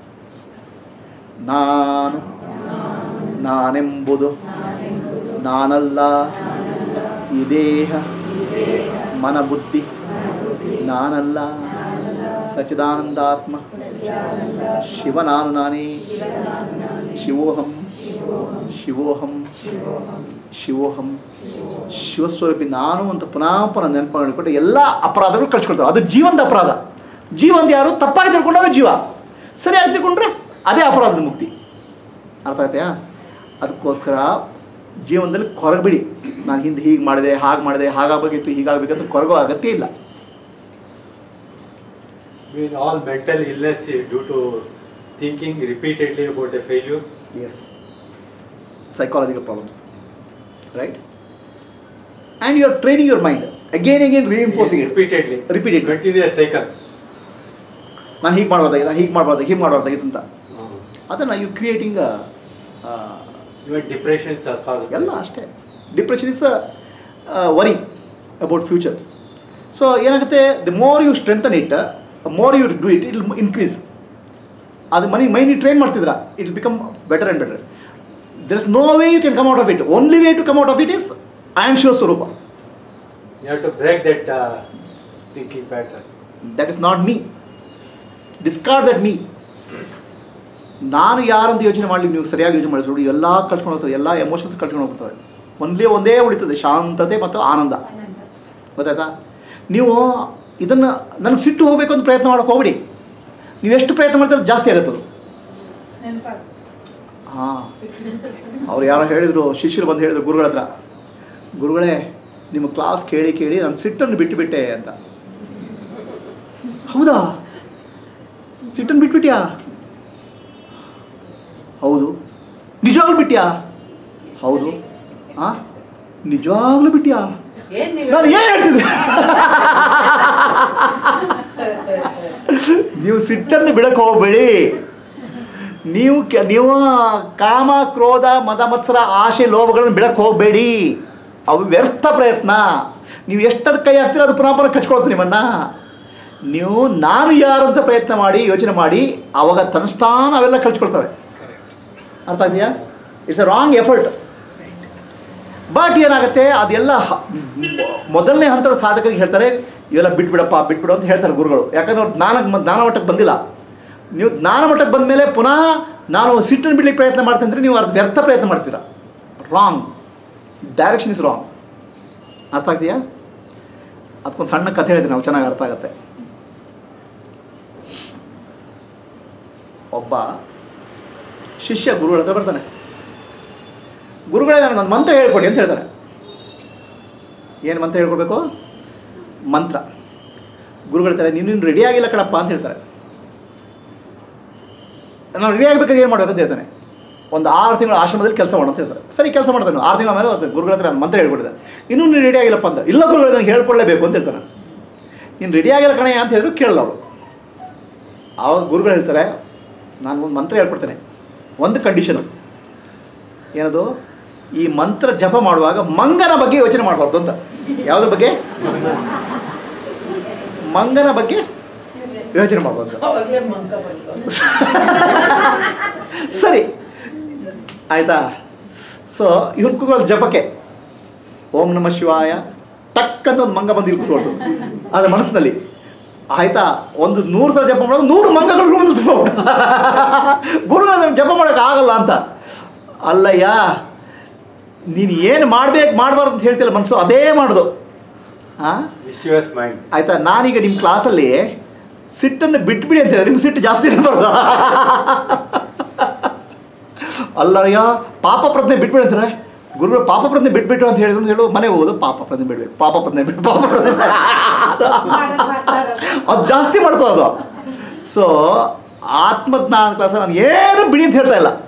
ನಾನು ನಾನೆಂಬುದು ನಾನಲ್ಲ ಈ ದೇಹ ಮನಬುದ್ಧಿ ನಾನಲ್ಲ ಸಚಿದಾನಂದಾತ್ಮ ಶಿವ ನಾನು ನಾನೇ ಶಿವೋಹಂ ಶಿವೋಹಂ ಶಿವೋಹಂ ಶಿವಸ್ವರೂಪಿ ನಾನು ಅಂತ ಪುನಃ ಪುನಃ ನೆನಪು ಮಾಡಿಕೊಂಡು ಎಲ್ಲ ಅಪರಾಧಗಳು ಕಳ್ಸ್ಕೊಳ್ತಾವೆ ಅದು ಜೀವನದ ಅಪರಾಧ ಜೀವಂದ ಯಾರು ತಪ್ಪಾಗಿ ತಿಳ್ಕೊಂಡು ಅದು ಜೀವ ಸರಿಯಾಗಿ ತಿಳ್ಕೊಂಡ್ರೆ ಅದೇ ಅಪರಾಧದ ಮುಕ್ತಿ ಅರ್ಥ ಆಯ್ತಾ ಅದಕ್ಕೋಸ್ಕರ ಜೀವನದಲ್ಲಿ ಕೊರಗಬಿಡಿ ನಾನು ಹಿಂದೆ ಹೀಗೆ ಮಾಡಿದೆ ಹಾಗೆ ಮಾಡಿದೆ ಹಾಗಾಗಬೇಕಿತ್ತು ಹೀಗಾಗಬೇಕಂತ ಕೊರಗೋ ಅಗತ್ಯ ಇಲ್ಲ I mean, all mental illness is due to thinking repeatedly about a failure. Yes psychological problems right and you are training your mind again again reinforcing it Repeatedly. Repeatedly. Continuous cycle. ನಾನು ಹೀಗೆ ಮಾಡ್ಬೋದಾಗಿ ನಾನು ಹೀಗೆ ಮಾಡ್ಬೋದಾಗಿ ಹೀಗೆ ಮಾಡ್ಬೋದಾಗಿತ್ತು ಅಂತ Uh, ಅದನ್ನು you creating even depressions are caused. ಎಲ್ಲ ಅಷ್ಟೇ depression is worry about future so ಏನಾಗುತ್ತೆ the more you strengthen it more you do it it increase ಅದು ಮನಿ ಮೈಂಡ್ ಟ್ರೈನ್ ಮಾಡ್ತಿದ್ರ it become better and better there is no way you can come out of it only way to come out of it is I am Shiva ಸ್ವರೂಪ You have to break that uh, thinking pattern. That is not me discard that me ನಾನು ಯಾರಂತ ಯೋಚನೆ ಮಾಡಲಿ ನೀವು ಸರಿಯಾಗಿ ಯೋಚನೆ ಮಾಡಿಸ್ಬಿಡು ಎಲ್ಲ ಕಳ್ಸ್ಕೊಂಡು ಹೋಗ್ತವೆ ಎಲ್ಲ ಎಮೋಷನ್ಸ್ ಕಳ್ಸ್ಕೊಂಡು ಹೋಗ್ತವೆ ಒಂದೇ ಒಂದೇ ಉಳಿತದೆ ಶಾಂತತೆ ಮತ್ತು ಆನಂದ ಗೊತ್ತಾಯ್ತಾ ನೀವು ಇದನ್ನು ನನಗೆ ಸಿಟ್ಟು ಹೋಗಬೇಕು ಅಂತ ಪ್ರಯತ್ನ ಮಾಡೋಕೆ ಹೋಗ್ಬಿಡಿ ನೀವು ಎಷ್ಟು ಪ್ರಯತ್ನ ಮಾಡ್ತಾರೆ ಜಾಸ್ತಿ ಆಗುತ್ತದು ನೆನಪಾಗ ಹಾಂ ಅವ್ರು ಯಾರೋ ಹೇಳಿದರು ಶಿಷ್ಯರು ಬಂದು ಹೇಳಿದ್ರು ಗುರುಗಳ ಹತ್ರ ಗುರುಗಳೇ ನಿಮ್ಮ ಕ್ಲಾಸ್ ಕೇಳಿ ಕೇಳಿ ನಾನು ಸಿಟ್ಟನ್ನು ಬಿಟ್ಟುಬಿಟ್ಟೆ ಅಂತ ಹೌದಾ ಸಿಟ್ಟನ್ನು ಬಿಟ್ಬಿಟ್ಯಾ ಹೌದು ನಿಜವಾಗ್ಲೂ ಬಿಟ್ಯಾ ಹೌದು ಹಾಂ ನಿಜವಾಗ್ಲೂ ಬಿಟ್ಯಾ ಏನ್ ನೀವು ನಾನು ಏನು ಹೇಳ್ತಿದ್ದೆ ನೀವು ಸಿಟ್ಟನ್ನು ಬಿಡಕ್ಕೆ ಹೋಗಬೇಡಿ ನೀವು ಕೆ- ನೀವು ಕಾಮ ಕ್ರೋಧ ಮದ ಮತ್ಸರ ಆಶೆ ಲೋಭಗಳನ್ನು ಬಿಡಕ್ಕೆ ಹೋಗಬೇಡಿ ಅವು ವ್ಯರ್ಥ ಪ್ರಯತ್ನ ನೀವು ಎಷ್ಟದ ಕೈ ಹಾಕ್ತೀರ ಅದು ಪುನಃ ಪುನಃ ಕಚ್ಕೊಳ್ತೀನಿ ನಿಮ್ಮನ್ನು ನೀವು ನಾನು ಯಾರಂತ ಪ್ರಯತ್ನ ಮಾಡಿ ಯೋಚನೆ ಮಾಡಿ ಆವಾಗ ತನ್ನಸ್ತಾನ ಅವೆಲ್ಲ ಕಳ್ಸ್ಕೊಳ್ತವೆ ಅರ್ಥ ಇದೆಯಾ it's a wrong effort but ಏನಾಗುತ್ತೆ ಅದೆಲ್ಲ ಹ- ಮೊದಲನೇ ಹಂತದ ಸಾಧಕರಿಗೆ ಹೇಳ್ತಾರೆ ಇವೆಲ್ಲ ಬಿಟ್ಬಿಡಪ್ಪ ಬಿಟ್ಬಿಡು ಅಂತ ಹೇಳ್ತಾರೆ ಗುರುಗಳು ಯಾಕಂದ್ರೆ ಅವ್ರು ಜ್ಞಾನಕ್ಕೆ ಮ- ಜ್ಞಾನ ಮಟ್ಟಕ್ಕೆ ಬಂದಿಲ್ಲ ನೀವು ಜ್ಞಾನ ಮಟ್ಟಕ್ಕೆ ಬಂದ ಮೇಲೆ ಪುನಃ ನಾನು ಸಿಟ್ಟನ್ನು ಬಿಡ್ಲಿಕ್ಕೆ ಪ್ರಯತ್ನ ಮಾಡ್ತೀನಿ ಅಂದರೆ ನೀವು ಅದು ವ್ಯರ್ಥ ಪ್ರಯತ್ನ ಮಾಡ್ತೀರಾ ರಾಂಗ್ ಡೈರೆಕ್ಷನ್ ಇಸ್ ರಾಂಗ್ ಅರ್ಥ ಆಗ್ತೀಯಾ ಅದಕ್ಕೊಂದು ಸಣ್ಣ ಕಥೆ ಹೇಳ್ತೀನಿ ನಾವು ಚೆನ್ನಾಗಿ ಅರ್ಥ ಆಗುತ್ತೆ ಒಬ್ಬ ಶಿಷ್ಯ ಗುರುಗಳ ಹತ್ರ ಬರ್ತಾನೆ ಗುರುಗಳೇ ನನಗೊಂದು ಮಂತ್ರ ಹೇಳ್ಕೊಡಿ ಅಂತ ಹೇಳ್ತಾರೆ ಏನು ಮಂತ್ರ ಹೇಳ್ಕೊಡ್ಬೇಕು ಮಂತ್ರ ಗುರುಗಳು ಹೇಳ್ತಾರೆ ನೀನು ರೆಡಿ ಆಗಿಲ್ಲ ಕಣಪ್ಪ ಅಂತ ಹೇಳ್ತಾರೆ ನಾನು ರೆಡಿ ಆಗಬೇಕಾದ್ರೆ ಏನು ಮಾಡ್ಬೇಕು ಅಂತ ಹೇಳ್ತಾನೆ ಒಂದು ಆರು ತಿಂಗಳು ಆಶ್ರಮದಲ್ಲಿ ಕೆಲಸ ಮಾಡು ಅಂತ ಹೇಳ್ತಾರೆ ಸರಿ ಕೆಲಸ ಮಾಡ್ತಾನೆ ಆರು ತಿಂಗಳ ಮೇಲೆ ಅದು ಗುರುಗಳ ಹತ್ರ ನಾನು ಮಂತ್ರ ಹೇಳ್ಕೊಡಿದ್ದಾರೆ ಇನ್ನೂ ನೀನು ರೆಡಿ ಆಗಿಲ್ಲಪ್ಪ ಅಂತ ಇಲ್ಲ ಗುರುಗಳು ನನಗೆ ಹೇಳ್ಕೊಳ್ಳೇಬೇಕು ಅಂತ ಹೇಳ್ತಾನೆ ನೀನು ರೆಡಿ ಆಗಿಲ್ಲ ಕಣಯ್ಯ ಅಂತ ಹೇಳಿದ್ರು ಕೇಳಲ್ಲ ಅವರು ಆವಾಗ ಗುರುಗಳು ಹೇಳ್ತಾರೆ ನಾನು ಒಂದು ಮಂತ್ರ ಹೇಳ್ಕೊಡ್ತೇನೆ ಒಂದು ಕಂಡೀಷನು ಏನದು ಈ ಮಂತ್ರ ಜಪ ಮಾಡುವಾಗ ಮಂಗನ ಬಗ್ಗೆ ಯೋಚನೆ ಮಾಡಬಾರ್ದು ಅಂತ ಯಾವುದ್ರ ಬಗ್ಗೆ ಮಂಗನ ಬಗ್ಗೆ ಯೋಚನೆ ಮಾಡಬಾರ್ದು ಅವಾಗಲೇ ಮಂಕ ಬಂತು ಸರಿ ಆಯಿತಾ ಸೊ ಇವನು ಕೂತ್ಕೊಳ್ಳೋದು ಜಪಕ್ಕೆ ಓಂ ನಮ ಶಿವಾಯ ಟಕ್ ಅಂತ ಒಂದು ಮಂಗ ಬಂದು ಇಲ್ಲಿ ಕೂತ್ಕೊಳ್ತು ಅದ್ರ ಮನಸ್ಸಿನಲ್ಲಿ ಆಯ್ತಾ ಒಂದು ನೂರು ಸಲ ಜಪ ಮಾಡೋದು ನೂರು ಮಂಗಗಳು ಬಂದು ತುಂಬಿಬಿಟ್ಟು ಗುರು ಅದನ್ನು ಜಪ ಮಾಡೋಕೆ ಆಗಲ್ಲ ಅಂತ ಅಲ್ಲಯ್ಯ ನೀನು ಏನು ಮಾಡ್ಬೇಕು ಮಾಡಬಾರ್ದು ಅಂತ ಹೇಳ್ತಿಲ್ಲ ಮನಸ್ಸು ಅದೇ ಮಾಡೋದು ಹಾಂ Vicious mind. ಆಯ್ತಾ ನಾನೀಗ ನಿಮ್ಮ ಕ್ಲಾಸಲ್ಲಿ ಸಿಟ್ಟನ್ನು ಬಿಟ್ಬಿಡಿ ಅಂತ ನಿಮ್ಗೆ ಸಿಟ್ಟು ಜಾಸ್ತಿ ಇರಬಾರ್ದು ಅಲ್ಲಯ್ಯ ಪಾಪ ಪ್ರಜ್ಞೆ ಬಿಟ್ಬಿಡಿ ಅಂತಾರೆ ಗುರುಗಳು ಪಾಪ ಪ್ರಜ್ಞೆ ಬಿಟ್ಬಿಟ್ಟು ಅಂತ ಹೇಳಿದ್ರು ಹೇಳು ಮನೆಗೆ ಹೋಗೋದು ಪಾಪ ಪ್ರಜ್ಞೆ ಬಿಡ್ಬೇಕು ಪಾಪ ಪ್ರಜ್ಞೆ ಬಿಟ್ಟು ಪಾಪ ಪ್ರಜ್ಞೆ ಬಿಡು. ಅದು ಜಾಸ್ತಿ ಮಾಡ್ತದೆ ಅದು ಸೊ ಆತ್ಮಜ್ಞಾನ ಕ್ಲಾಸ ನಾನು ಏನು ಬಿಡಿ ಅಂತ ಹೇಳ್ತಾ ಇಲ್ಲ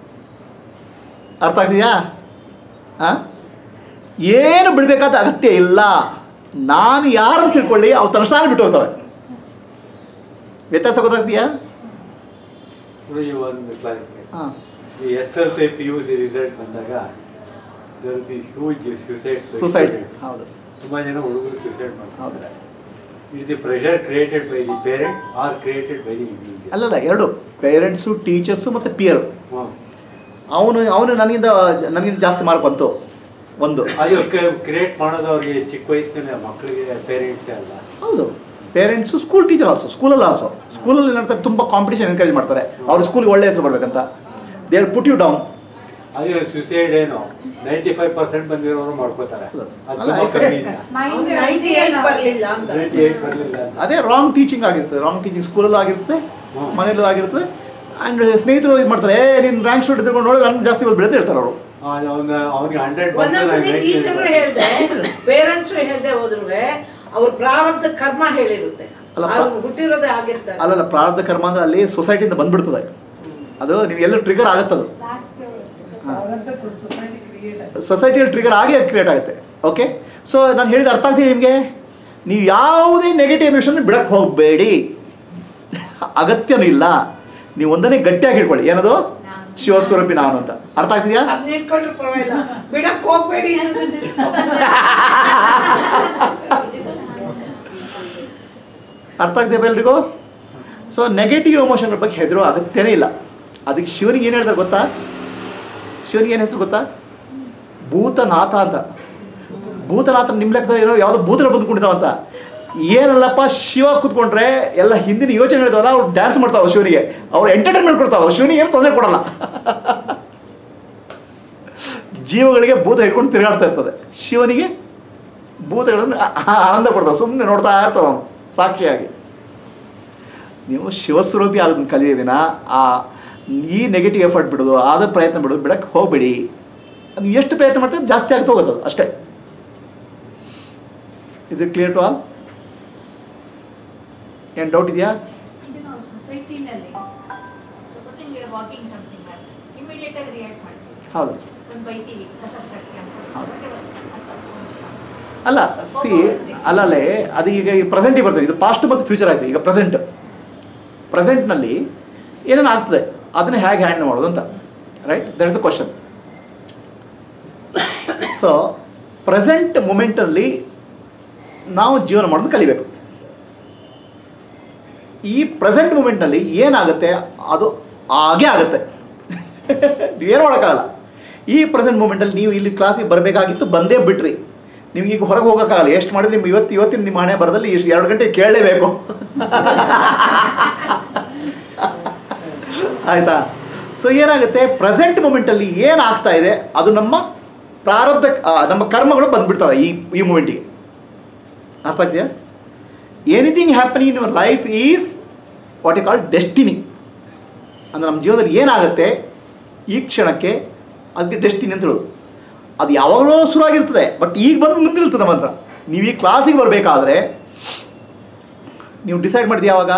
ಅರ್ಥ ಆಗ್ತಿದೆಯಾ ಹಾಂ ಏನು ಬಿಡಬೇಕಾದ ಅಗತ್ಯ ಇಲ್ಲ ನಾನು ಯಾರನ್ನು ತಿಳ್ಕೊಳ್ಳಿ ಅವು ತನಸಾನ ಬಿಟ್ಟು ಹೋಗ್ತವೆ ವ್ಯತ್ಯಾಸ ಗೊತ್ತಾಗ್ತೀಯಾ Guru, you want to clarify. ಹಾಂ The SSA PUC result ಬಂದಾಗ there will be huge suicides. by suicides students. ಹೌದು ತುಂಬಾ ಜನ ಹುಡುಗರು ಸುಸೈಡ್ ಹೌದು ಮಾಡ್ತಾರೆ Is the pressure created by the parents or created by the individual? ಅಲ್ಲಲ್ಲ ಎರಡು ಪೇರೆಂಟ್ಸು ಟೀಚರ್ಸು ಮತ್ತು ಪಿಯರು ಹ್ಮ್. ಅವನು ಅವನು ನನಗಿಂತ ನನಗಿಂತ ಜಾಸ್ತಿ ಮಾರ್ಕ್ ಬಂತು ಒಂದು ಅದು ಕ್ರಿಯೇಟ್ ಮಾಡೋದು ಅವ್ರಿಗೆ ಚಿಕ್ಕ ವಯಸ್ಸಿನ ಮಕ್ಕಳಿಗೆ ಪೇರೆಂಟ್ಸೇ ಅಲ್ಲ ಹೌದು ಪೇರೆಂಟ್ಸು ಸ್ಕೂಲ್ ಟೀಚರ್ ಆಲ್ಸೋ ಸ್ಕೂಲಲ್ಲಿ ಆಲ್ಸೋ ಸ್ಕೂಲಲ್ಲಿ ಏನಾಗ್ತಾರೆ ತುಂಬ ಕಾಂಪಿಟೇಷನ್ ಎನ್ಕರೇಜ್ ಮಾಡ್ತಾರೆ ಅವ್ರ ಸ್ಕೂಲ್ಗೆ ಒಳ್ಳೆ ಹೆಸರು ಬರ್ಬೇಕಂತ ದೇ ಪುಟ್ ಯು ಡೌನ್ ಅಯ್ಯೋ ಸುಸೈಡ್ ಏನು ನೈಂಟಿ ಫೈವ್ ಪರ್ಸೆಂಟ್ ಬಂದಿರೋರು ಮಾಡ್ಕೋತಾರೆ ಅದು ಅಲ್ಲ, ತುಂಬಾ ಸರಿ. ಕಮ್ಮಿ ಇಲ್ಲ ಮೈಂಡ್ ನೈಂಟಿ ಏಟ್ ಬರಲಿಲ್ಲ ಅಂತ ನೈಂಟಿ ಏಟ್ ಬರಲಿಲ್ಲ ಅದೇ ರಾಂಗ್ ಟೀಚಿಂಗ್ ಆಗಿರ್ತದೆ ರಾಂಗ್ ಟೀಚಿಂಗ್ ಸ್ಕೂಲಲ್ಲೂ ಆಗಿರ್ತದೆ ಹ್ಮ್. ಮನೇಲೂ ಆಗಿರ್ತದೆ ಆ್ಯಂಡ್ ಸ್ನೇಹಿತರು ಇದು ಮಾಡ್ತಾರೆ ಏ ನೀನು ರ್ಯಾಂಕ್ ಸ್ಟೂಡೆಂಟ್ ಇದ್ಕೊಂಡು ನೋಡಿದ್ರೆ ನಾನು ಜಾಸ್ತಿ ಬಂದು ಬೆಳೆದು ಹೇಳ್ತಾರೆ ಅವರು ಅವನ ಅವನಿಗೆ ಹಂಡ್ರೆಡ್ ಒಂದೊಂದ್ಸತಿ ಟೀಚರು ಹೇಳ್ದೆ ಪೇರೆಂಟ್ಸ್ ಹೇಳ್ದೆ ಹೋದ್ರು ಅವ್ರ ಪ್ರಾರಬ್ಧ ಕರ್ಮ ಹೇಳಿರುತ್ತೆ ಅಲ್ಲ, ಅವ್ರು ಹುಟ್ಟಿರೋದೇ ಆಗಿರ್ತಾರೆ ಅಲ್ಲಲ್ಲ ಪ್ರಾರಬ್ಧ ಕರ್ಮ ಅಂದ್ರೆ ಅಲ್ಲಿ ಸೊಸೈಟಿಯಿಂದ ಬಂದ್ಬಿಡ್ತದೆ ಅದು ನೀವು ಎಲ್ಲ ಟ್ರಿಗರ್ ಆಗುತ್ತದು ಲಾಸ್ಟ್ ಅದಂತ ಸೊಸೈಟಿ ಕ್ರಿಯೇಟ್ ಆಗಿದೆ ಸೊಸೈಟಿಯಲ್ಲಿ ಟ್ರಿಗರ್ ಆಗೇ ಕ್ರಿಯೇಟ್ ಆಗುತ್ತೆ ಓಕೆ ಸೊ ನಾನು ಹೇಳಿದ ಅರ್ಥ ಆಗ್ತಿದೆ ನಿಮಗೆ ನೀವು ಯಾವುದೇ ನೆಗೆಟಿವ್ ಎಮೋಷನ್ ಬಿಡಕ್ಕೆ ಹೋಗಬೇಡಿ ಅಗತ್ಯನೂ ಇಲ್ಲ ನೀವು ಒಂದನ್ನೇ ಗಟ್ಟಿಯಾಗಿ ಹಿಡ್ಕೊಳ್ಳಿ ಏನದು ಶಿವಸ್ವರೂಪಿ ನಾನು ಅಂತ ಅರ್ಥ ಆಗ್ತಿದೆಯಾ ಅದ್ನ ಇಟ್ಕೊಂಡ್ರೆ ಪರವಾಗಿಲ್ಲ ಬಿಡಕ್ ಹೋಗ್ಬೇಡಿ ಅರ್ಥ ಆಗ್ತಿದೆ ಎಲ್ರಿಗೂ ಸೊ ನೆಗೆಟಿವ್ ಎಮೋಷನ್ಗಳ ಬಗ್ಗೆ ಹೆದರೋ ಅಗತ್ಯನೇ ಇಲ್ಲ ಅದಕ್ಕೆ ಶಿವನಿಗೆ ಏನು ಹೇಳ್ತಾರೆ ಗೊತ್ತಾ ಶಿವನಿಗೆ ಏನು ಹೆಸರು ಗೊತ್ತಾ ಭೂತನಾಥ ಅಂತ ಭೂತನಾಥ ನಿಮ್ಮ ಲೆಕ್ಕದಲ್ಲಿ ಏನೋ ಯಾವುದೋ ಭೂತಗಳು ಬಂದು ಕುಣಿತಾವಂತ ಏನಲ್ಲಪ್ಪ ಶಿವ ಕೂತ್ಕೊಂಡ್ರೆ ಎಲ್ಲ ಹಿಂದಿನ ಯೋಚನೆ ಹೇಳ್ತಾವಲ್ಲ ಅವ್ರು ಡ್ಯಾನ್ಸ್ ಮಾಡ್ತಾವ ಶಿವನಿಗೆ ಅವ್ರು ಎಂಟರ್ಟೈನ್ಮೆಂಟ್ ಕೊಡ್ತಾವ ಶಿವನಿಗೆ ಏನು ತೊಂದರೆ ಕೊಡಲ್ಲ ಜೀವಗಳಿಗೆ ಭೂತ ಹಿಡ್ಕೊಂಡು ತಿರುಗಾಡ್ತಾ ಇರ್ತದೆ ಶಿವನಿಗೆ ಭೂತಗಳನ್ನು ಆ- ಆ- ಆನಂದ ಕೊಡ್ತಾವೆ ಸುಮ್ಮನೆ ನೋಡ್ತಾ ಇರ್ತದೆ ಅವನು ಸಾಕ್ಷಿಯಾಗಿ ನೀವು ಶಿವಸ್ವರೂಪಿ ಆಗೋದನ್ನ ಕಲಿಯೋದಿನ ಆ ಈ ನೆಗೆಟಿವ್ ಎಫರ್ಟ್ ಬಿಡೋದು ಆದ ಪ್ರಯತ್ನ ಬಿಡೋದು ಬಿಡಕ್ಕೆ ಹೋಗಬೇಡಿ ಅದು ಎಷ್ಟು ಪ್ರಯತ್ನ ಮಾಡ್ತೀವಿ ಜಾಸ್ತಿ ಆಗ್ತಾ ಹೋಗೋದು ಅದು ಅಷ್ಟೇ is it clear to all ಏನು ಡೌಟ್ ಇದೆಯಾ ಇದು ನಾವು ಸೊಸೈಟಿನಲ್ಲಿ supposing we are walking something immediate ಆಗಿ ರಿಯಾಕ್ಟ್ ಮಾಡ್ತೀವಿ ಹೌದು ಒಂದು ಬೈತೀವಿ ಕಸ ಕಟ್ಟಿ ಅಂತ ಹೌದು. Whatever. ಅಂತ ಅಲ್ಲ ಸಿ ಅಲ್ಲಲ್ಲೇ ಅದು ಈಗ ಈ ಪ್ರೆಸೆಂಟಿಗೆ ಬರ್ತದೆ ಇದು ಪಾಸ್ಟ್ ಮತ್ತು ಫ್ಯೂಚರ್ ಆಯಿತು ಈಗ ಪ್ರೆಸೆಂಟ್ ಪ್ರೆಸೆಂಟ್ನಲ್ಲಿ ಏನೇನು ಆಗ್ತದೆ ಅದನ್ನೇ ಹೇಗೆ ಹ್ಯಾಂಡಲ್ ಮಾಡೋದು ಅಂತ right that is the question so present ಮೂಮೆಂಟಲ್ಲಿ ನಾವು ಜೀವನ ಮಾಡೋದು ಕಲಿಬೇಕು ಈ ಪ್ರೆಸೆಂಟ್ ಮೂಮೆಂಟ್ನಲ್ಲಿ ಏನಾಗುತ್ತೆ ಅದು ಹಾಗೇ ಆಗುತ್ತೆ ನೀವೇನು ಮಾಡೋಕ್ಕಾಗಲ್ಲ ಈ ಪ್ರೆಸೆಂಟ್ ಮೂಮೆಂಟಲ್ಲಿ ನೀವು ಇಲ್ಲಿ ಕ್ಲಾಸಿಗೆ ಬರಬೇಕಾಗಿತ್ತು ಬಂದೇ ಬಿಟ್ರಿ ನಿಮ್ಗೆ ಈಗ ಹೊರಗೆ ಹೋಗೋಕ್ಕಾಗಲ್ಲ ಎಷ್ಟು ಮಾಡಿದ್ರೆ ನಿಮ್ಮ ಇವತ್ತು ಇವತ್ತಿನ ನಿಮ್ಮ ಹಣೆ ಬರದಲ್ಲಿ ಎಷ್ಟು ಎರಡು ಗಂಟೆ ಕೇಳಲೇಬೇಕು ಆಯಿತಾ ಸೊ ಏನಾಗುತ್ತೆ ಪ್ರೆಸೆಂಟ್ ಮೂಮೆಂಟಲ್ಲಿ ಏನಾಗ್ತಾ ಇದೆ ಅದು ನಮ್ಮ ಪ್ರಾರಬ್ಧ ಆ, ನಮ್ಮ ಕರ್ಮಗಳು ಬಂದ್ಬಿಡ್ತವೆ ಈ ಈ ಮೂಮೆಂಟಿಗೆ ಅರ್ಥ ಆಗ್ತೀಯಾ anything happening in your life is what a call destiny ಅಂದರೆ ನಮ್ಮ ಜೀವನದಲ್ಲಿ ಏನಾಗುತ್ತೆ ಈ ಕ್ಷಣಕ್ಕೆ ಅದಕ್ಕೆ ಡೆಸ್ಟಿನಿ ಅಂತ ಹೇಳೋದು ಅದು ಯಾವಾಗಲೂ ಶುರುವಾಗಿರ್ತದೆ ಬಟ್ ಈಗ ಬಂದು ಮುಂದಿರ್ತದೆ ಮಾತ್ರ ನೀವು ಈ ಕ್ಲಾಸಿಗೆ ಬರಬೇಕಾದ್ರೆ ನೀವು ಡಿಸೈಡ್ ಮಾಡಿದ್ದು ಯಾವಾಗ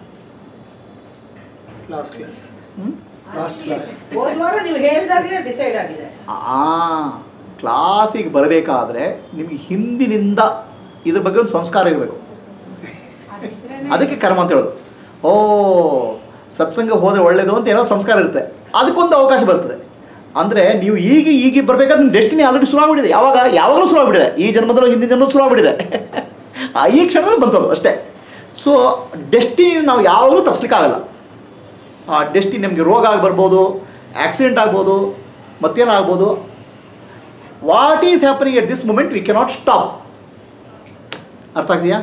Last class. ಹ್ಮ್? Last class. ಹೋದ ವಾರ ನೀವು ಹೇಳ್ದಾಗಲೇ ಡಿಸೈಡ್ ಆಗಿದೆ ಆ ಕ್ಲಾಸಿಗೆ ಬರಬೇಕಾದ್ರೆ ನಿಮಗೆ ಹಿಂದಿನಿಂದ ಇದ್ರ ಬಗ್ಗೆ ಒಂದು ಸಂಸ್ಕಾರ ಇರಬೇಕು ಅದಕ್ಕೆ ಕರ್ಮ ಅಂತ ಹೇಳೋದು ಓ ಸತ್ಸಂಗ ಹೋದರೆ ಒಳ್ಳೇದು ಅಂತ ಏನೋ ಸಂಸ್ಕಾರ ಇರುತ್ತೆ ಅದಕ್ಕೊಂದು ಅವಕಾಶ ಬರ್ತದೆ ಅಂದರೆ ನೀವು ಈಗ ಈಗ ಬರಬೇಕಾದ್ರೆ ಡೆಸ್ಟಿನಿ ಆಲ್ರೆಡಿ ಶುರುವಾಗ್ಬಿಟ್ಟಿದೆ ಯಾವಾಗ ಯಾವಾಗಲೂ ಶುರುವಾಗ್ಬಿಟ್ಟಿದೆ ಈ ಜನ್ಮದಲ್ಲೂ ಹಿಂದಿನ ಜನ್ಮದಲ್ಲೂ ಶುರುವಾಗ್ಬಿಟ್ಟಿದೆ ಆ ಈ ಕ್ಷಣದಲ್ಲಿ ಬಂತದು ಅಷ್ಟೇ ಸೊ ಡೆಸ್ಟಿನಿ ನಾವು ಯಾವಾಗಲೂ ತಪ್ಪಿಸ್ಲಿಕ್ಕಾಗಲ್ಲ ಆ ಡೆಸ್ಟಿನಿ ನಮಗೆ ರೋಗ ಆಗಿ ಬರ್ಬೋದು ಆಕ್ಸಿಡೆಂಟ್ ಆಗ್ಬೋದು ಮತ್ತೇನೋ ಆಗ್ಬೋದು what is happening at this moment we cannot stop ಅರ್ಥ ಆಗ್ತೀಯಾ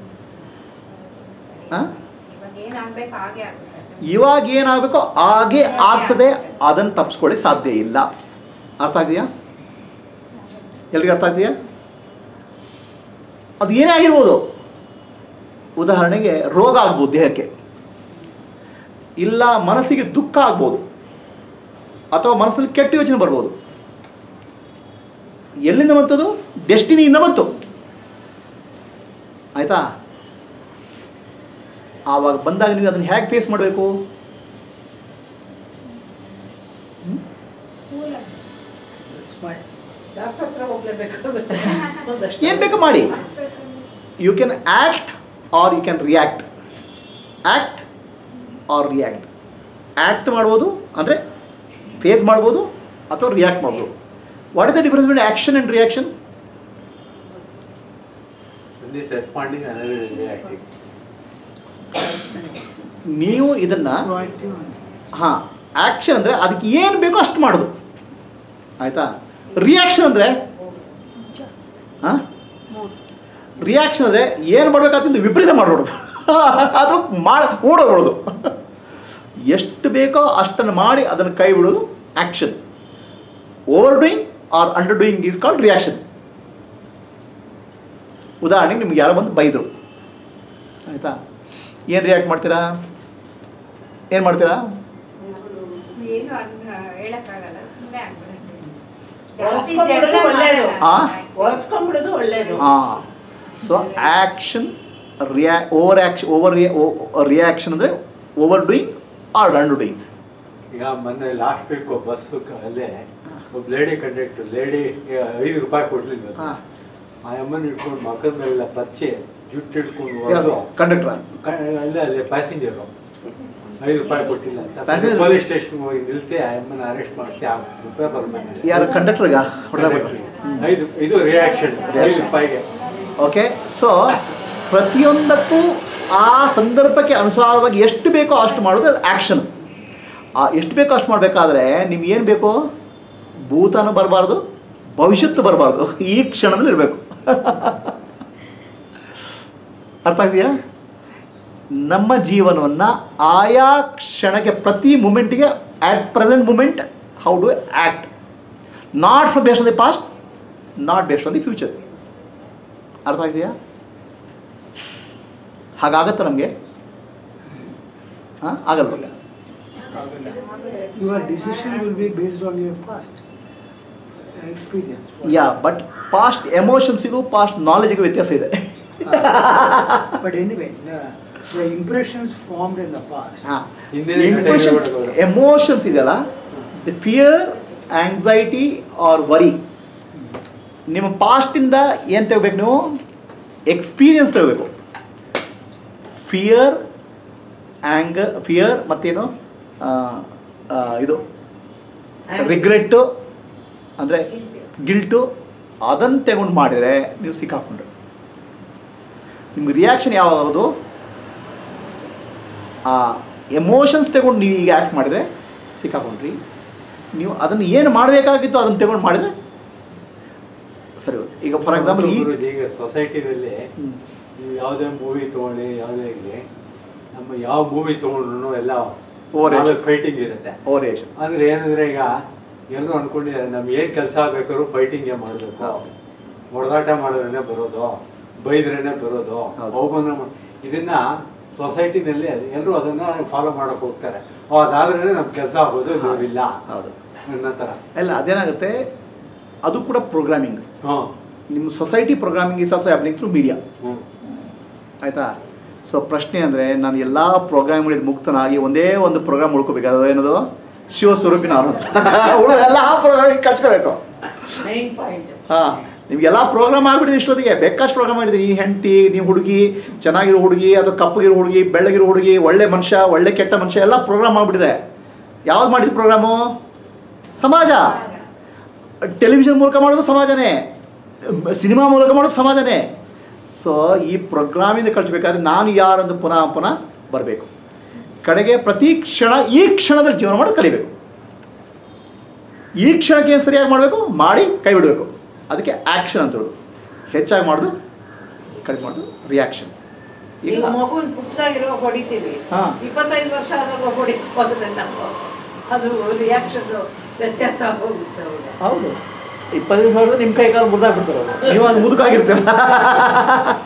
ಹಾಂ ಇವಾಗ ಏನಾಗ್ಬೇಕು ಹಾಗೆ ಆಗುತ್ತೆ ಇವಾಗ ಏನಾಗಬೇಕೋ ಹಾಗೆ ಆಗ್ತದೆ ಅದನ್ನು ತಪ್ಪಿಸ್ಕೊಳ್ಳಿಕ್ಕೆ ಸಾಧ್ಯ ಇಲ್ಲ ಅರ್ಥ ಆಗ್ತೀಯಾ ಎಲ್ರಿಗೂ ಅರ್ಥ ಆಗ್ತೀಯಾ ಅದು ಏನೇ ಆಗಿರ್ಬೋದು ಉದಾಹರಣೆಗೆ ರೋಗ ಆಗ್ಬೋದು ದೇಹಕ್ಕೆ ಇಲ್ಲ ಮನಸ್ಸಿಗೆ ದುಃಖ ಆಗ್ಬೋದು ಅಥವಾ ಮನಸ್ಸಲ್ಲಿ ಕೆಟ್ಟ ಯೋಚನೆ ಬರ್ಬೋದು ಎಲ್ಲಿಂದ ಬಂತದು ಡೆಸ್ಟಿನಿಯಿಂದ ಬಂತು ಆಯಿತಾ ಆವಾಗ ಬಂದಾಗ ನೀವು ಅದನ್ನು ಹೇಗೆ ಫೇಸ್ ಮಾಡಬೇಕು Smile. ಡಾಕ್ಟರ್ ಹತ್ರ ಹೋಗ್ಲೇಬೇಕಾಗುತ್ತೆ ಒಂದಷ್ಟು ಏನು ಬೇಕು ಮಾಡಿ you can act or you can react act or react act ಮಾಡ್ಬೋದು ಅಂದರೆ ಫೇಸ್ ಮಾಡ್ಬೋದು ಅಥವಾ ರಿಯಾಕ್ಟ್ ಮಾಡ್ಬೋದು what is the difference between action and reaction One is responding, another is reacting. ನೀವು ಇದನ್ನು Proactive and ಹಾಂ ಆ್ಯಕ್ಷನ್ ಅಂದರೆ ಅದಕ್ಕೆ ಏನು ಬೇಕೋ ಅಷ್ಟು ಮಾಡೋದು ಆಯಿತಾ ರಿಯಾಕ್ಷನ್ ಅಂದರೆ ಹಾಂ ರಿಯಾಕ್ಷನ್ ಅಂದರೆ ಏನು ಮಾಡಬೇಕಾದ್ರೆ ವಿಪರೀತ ಮಾಡಬಾರ್ದು ಅದು ಮಾಡಿ ಓಡೋಗ್ಬಿಡೋದು ಎಷ್ಟು ಬೇಕೋ ಅಷ್ಟನ್ನು ಮಾಡಿ ಅದನ್ನು ಕೈ ಬಿಡೋದು action overdoing or underdoing is called reaction ಉದಾಹರಣೆಗೆ ನಿಮ್ಗೆ ಯಾರೋ ಬಂದು ಬೈದರು ಆಯಿತಾ ಏನು ರಿಯಾಕ್ಟ್ ಮಾಡ್ತೀರಾ ಏನು ಮಾಡ್ತೀರಾ ಏನು ಅದ್ನ ಹೇಳಕ್ಕಾಗಲ್ಲ ಸುಮ್ಮನೆ ಆಗ್ಬಿಡುತ್ತೆ ಜಾಸ್ತಿ ಒರೆಸ್ಕೊಂಡ್ಬಿಡೋದು ಜಗಳ ಒಳ್ಳೇದು. ಮಾಡಲ್ಲ. ಆ? ಒರೆಸ್ಕೊಂಡ್ಬಿಡೋದು ಒಳ್ಳೇದು ಹಾಂ ಸೊ ಆ್ಯಕ್ಷನ್ ರಿಯಾ ಓವರ್ ಆ್ಯಕ್ಷನ್ ಓವರ್ ರಿಯಾಕ್ಷನ್ ಅಂದರೆ overdoing or underdoing ಈಗ ಮೊನ್ನೆ ಲಾಸ್ಟ್ ವೀಕ್ ಬಸ್ ಅಲ್ಲೇ ಒಬ್ಬ ಲೇಡಿ ಕಂಡಕ್ಟರ್ ಲೇಡಿ ಐದು ರೂಪಾಯಿ ಕೊಡ್ಲಿಲ್ಲ ಹಾಂ ಆ ಅಮ್ಮನ ಇಟ್ಕೊಂಡು ಮಕ್ಕದ ಮೇಲೆಲ್ಲ ಪಚ್ಚೆ ಜುಟ್ಟು ಹಿಡ್ಕೊಂಡು ಯಾರು ಹೊಡೆದು ಕಂಡಕ್ಟ್ರಾ ಕ- ಅಲ್ಲೇ ಅಲ್ಲೇ ಪ್ಯಾಸೆಂಜರು ಐದು ರೂಪಾಯಿ ಕೊಟ್ಟಿಲ್ಲ Passenger? ಪೊಲೀಸ್ ಸ್ಟೇಷನ್ ಹೋಗಿ ನಿಲ್ಲಿಸಿ ಆ ಅಮ್ಮನ ಅರೆಸ್ಟ್ ಮಾಡಿಸಿ ಆ ರೂಪಾಯಿ ಬರ್ಬೇಕು ಯಾರು ಕಂಡಕ್ಟ್ರಿಗ ಹೊಡೆದಾಗ್ಬಿಟ್ರು ಐದು ಇದು ರಿಯಾಕ್ಷನ್ ಐದು Reaction. ರೂಪಾಯಿಗೆ ಓಕೆ ಸೊ ಪ್ರತಿಯೊಂದಕ್ಕೂ ಆ ಸಂದರ್ಭಕ್ಕೆ ಅನುಸಾರವಾಗಿ ಎಷ್ಟು ಬೇಕೋ ಅಷ್ಟು ಮಾಡೋದು ಅದು ಆ್ಯಕ್ಷನ್ ಆ ಎಷ್ಟು ಬೇಕೋ ಅಷ್ಟು ಮಾಡಬೇಕಾದ್ರೆ ನಿಮ್ಗೆ ಏನು ಬೇಕು ಭೂತನೂ ಬರಬಾರ್ದು ಭವಿಷ್ಯತ್ತು ಬರಬಾರ್ದು ಈ ಕ್ಷಣದಲ್ಲಿ ಇರಬೇಕು ಅರ್ಥ ಆಗ್ತೀಯಾ ನಮ್ಮ ಜೀವನವನ್ನು ಆಯಾ ಕ್ಷಣಕ್ಕೆ ಪ್ರತಿ ಮೂಮೆಂಟಿಗೆ at present moment how do act not from based on the past not based on the future ಅರ್ಥ ಆಗಿದೆಯಾ ಹಾಗಾಗತ್ತೆ ನಮಗೆ ಹಾಂ ಆಗಲ್ವಲ್ಲ Your decision will be based on your past experience. Yeah but past ಎಮೋಷನ್ಸಿಗೂ ಪಾಸ್ಟ್ ನಾಲೆಜಿಗೂ ವ್ಯತ್ಯಾಸ ಇದೆ But anyway, the, the impressions formed in the past. ಹಾಂ ಹಿಂದಿನ ಇಂಪ್ರೆಷನ್ಸ್ ಘಟನೆಗಳು. ಎಮೋಷನ್ಸ್ ಇದೆಯಲ್ಲ the fear anxiety or worry ನಿಮ್ಮ ಪಾಸ್ಟಿಂದ ಏನು ತಗೋಬೇಕು ನೀವು ಎಕ್ಸ್ಪೀರಿಯನ್ಸ್ ತಗೋಬೇಕು ಫಿಯರ್ ಆ್ಯಂಗ ಫಿಯರ್ ಮತ್ತೇನು ಆ, ಆ, ಇದು ರಿಗ್ರೆಟ್ಟು ಅಂದರೆ ಗಿಲ್ಟು ಅದನ್ನು ತಗೊಂಡು ಮಾಡಿದರೆ ನೀವು ಸಿಕ್ಕಾಕೊಂಡ್ರೆ ನಿಮ್ಗೆ ರಿಯಾಕ್ಷನ್ ಯಾವಾಗ ಆಗೋದು ಆ ಎಮೋಷನ್ಸ್ ತಗೊಂಡು ನೀವು ಈಗ ಆ್ಯಕ್ಟ್ ಮಾಡಿದರೆ ಸಿಕ್ಕಾಕೊಂಡ್ರಿ ನೀವು ಅದನ್ನು ಏನು ಮಾಡಬೇಕಾಗಿತ್ತು ಅದನ್ನು ತಗೊಂಡು ಮಾಡಿದರೆ ಸರಿ ಹೋಗುತ್ತೆ ಈಗ ಫಾರ್ ಎಕ್ಸಾಂಪಲ್ ಈ ಒಬ್ಬೊಬ್ರು ಈಗ ಸೊಸೈಟಿನಲ್ಲಿ ಹ್ಮ್. ನೀವು ಯಾವುದೇ ಮೂವಿ ತೊಗೊಳ್ಳಿ ಯಾವುದೇ ಇರಲಿ ನಮ್ಮ ಯಾವ ಮೂವಿ ತೊಗೊಂಡ್ರು ಎಲ್ಲ Overreaction. ಫೈಟಿಂಗ್ ಇರುತ್ತೆ ಓರಿಯೇಷನ್ ಅಂದ್ರೆ ಏನಂದ್ರೆ ಈಗ ಎಲ್ಲರೂ ಅನ್ಕೊಂಡಿದ್ದಾರೆ ನಮ್ಗೆ ಏನ್ ಕೆಲಸ ಬೇಕಾದ್ರೂ ಫೈಟಿಂಗೇ ಮಾಡಬೇಕು ಹೌದು. ಹೊಡೆದಾಟ ಮಾಡಿದ್ರೇನೆ ಬರೋದು ಬೈದ್ರೇನೆ ಬರೋದು ಹೌದು. ಅವಮಾನ ಮಾಡ್- ಇದನ್ನ ಸೊಸೈಟಿನಲ್ಲಿ ಎಲ್ಲರೂ ಅದನ್ನ ಫಾಲೋ ಮಾಡಕ್ ಹೋಗ್ತಾರೆ ಓ ಅದಾದ್ರೆ ನಮ್ ಕೆಲಸ ಆಗೋದು ಇದು ಇಲ್ಲ ಹೌದು ಅನ್ನೋ ಥರ ಅಲ್ಲ ಅದೇನಾಗುತ್ತೆ ಅದು ಕೂಡ ಪ್ರೋಗ್ರಾಮಿಂಗ್ ಹ್ಮ್ ನಿಮ್ಮ society programming is also happening through media hmm ಆಯಿತಾ ಸೊ ಪ್ರಶ್ನೆ ಅಂದರೆ ನಾನು ಎಲ್ಲ ಪ್ರೋಗ್ರಾಮ್ಗಳಿಂದ ಮುಕ್ತನಾಗಿ ಒಂದೇ ಒಂದು ಪ್ರೋಗ್ರಾಮ್ ಉಳ್ಕೋಬೇಕು ಅದು ಏನದು ಶಿವ ಸ್ವರೂಪಿನ ಉಳಿದ ಎಲ್ಲ ಪ್ರೋಗ್ರಾಮಿಂಗ್ ಕಚ್ಕೋಬೇಕು ಮೈನ್ ಪಾಯಿಂಟ್ ಹಾಂ ನಿಮಗೆಲ್ಲ ಪ್ರೋಗ್ರಾಮ್ ಆಗ್ಬಿಟ್ಟಿದೆ ಇಷ್ಟೊತ್ತಿಗೆ ಬೇಕಷ್ಟು ಪ್ರೋಗ್ರಾಮ್ ಮಾಡಿದ್ದೀನಿ ಈ ಹೆಂಡತಿ ನೀವು ಹುಡುಗಿ ಚೆನ್ನಾಗಿರೋ ಹುಡುಗಿ ಅಥವಾ ಕಪ್ಪಗಿರೋ ಹುಡುಗಿ ಬೆಳ್ಳಗಿರೋ ಹುಡುಗಿ ಒಳ್ಳೆ ಮನುಷ್ಯ ಒಳ್ಳೆ ಕೆಟ್ಟ ಮನುಷ್ಯ ಎಲ್ಲ ಪ್ರೋಗ್ರಾಮ್ ಮಾಡಿಬಿಟ್ಟಿದೆ ಯಾವ್ದು ಮಾಡಿದ ಪ್ರೋಗ್ರಾಮು ಸಮಾಜ ಟೆಲಿವಿಷನ್ ಮೂಲಕ ಮಾಡೋದು ಸಮಾಜನೇ ಸಿನಿಮಾ ಮೂಲಕ ಮಾಡೋದು ಸಮಾಜನೇ ಸೊ ಈ ಪ್ರೋಗ್ರಾಮಿಂದ ಕಳಿಸ್ಬೇಕಾದ್ರೆ ನಾನು ಯಾರಂದು ಪುನಃ ಪುನಃ ಬರಬೇಕು ಕಡೆಗೆ ಪ್ರತಿ ಕ್ಷಣ ಈ ಕ್ಷಣದಲ್ಲಿ ಜೀವನ ಮಾಡೋದು ಕಲಿಬೇಕು ಈ ಕ್ಷಣಕ್ಕೆ ಏನು ಸರಿಯಾಗಿ ಮಾಡಬೇಕು ಮಾಡಿ ಕೈ ಬಿಡಬೇಕು ಅದಕ್ಕೆ ಆ್ಯಕ್ಷನ್ ಅಂತ ಹೇಳೋದು ಹೆಚ್ಚಾಗಿ ಮಾಡೋದು ಕಡಿಮೆ ಮಾಡೋದು ರಿಯಾಕ್ಷನ್ ಈಗ ಮಗುನ್ ಪುಟ್ಟದಾಗಿರೋ ಹೊಡಿತೀವಿ ಹಾ. ಇಪ್ಪತ್ತೈದು ವರ್ಷ ಆದಾಗ ಹೊಡಿ ಹೋದ್ರೆ ನಾವು ಅದು ರಿಯಾಕ್ಷನ್ ವ್ಯತ್ಯಾಸ ಹೋಗುತ್ತೆ ಅವ್ರಿಗೆ ಹೌದು ಇಪ್ಪತ್ತೈದು ಸಾವಿರದ ನಿಮ್ಮ ಕೈ ಕಾಲು ಮುರಿದಾಗ್ಬಿಡ್ತಾರೆ ಅವ್ರು. ನೀವು ಅದು ಮುದುಕಾಗಿರ್ತೀರ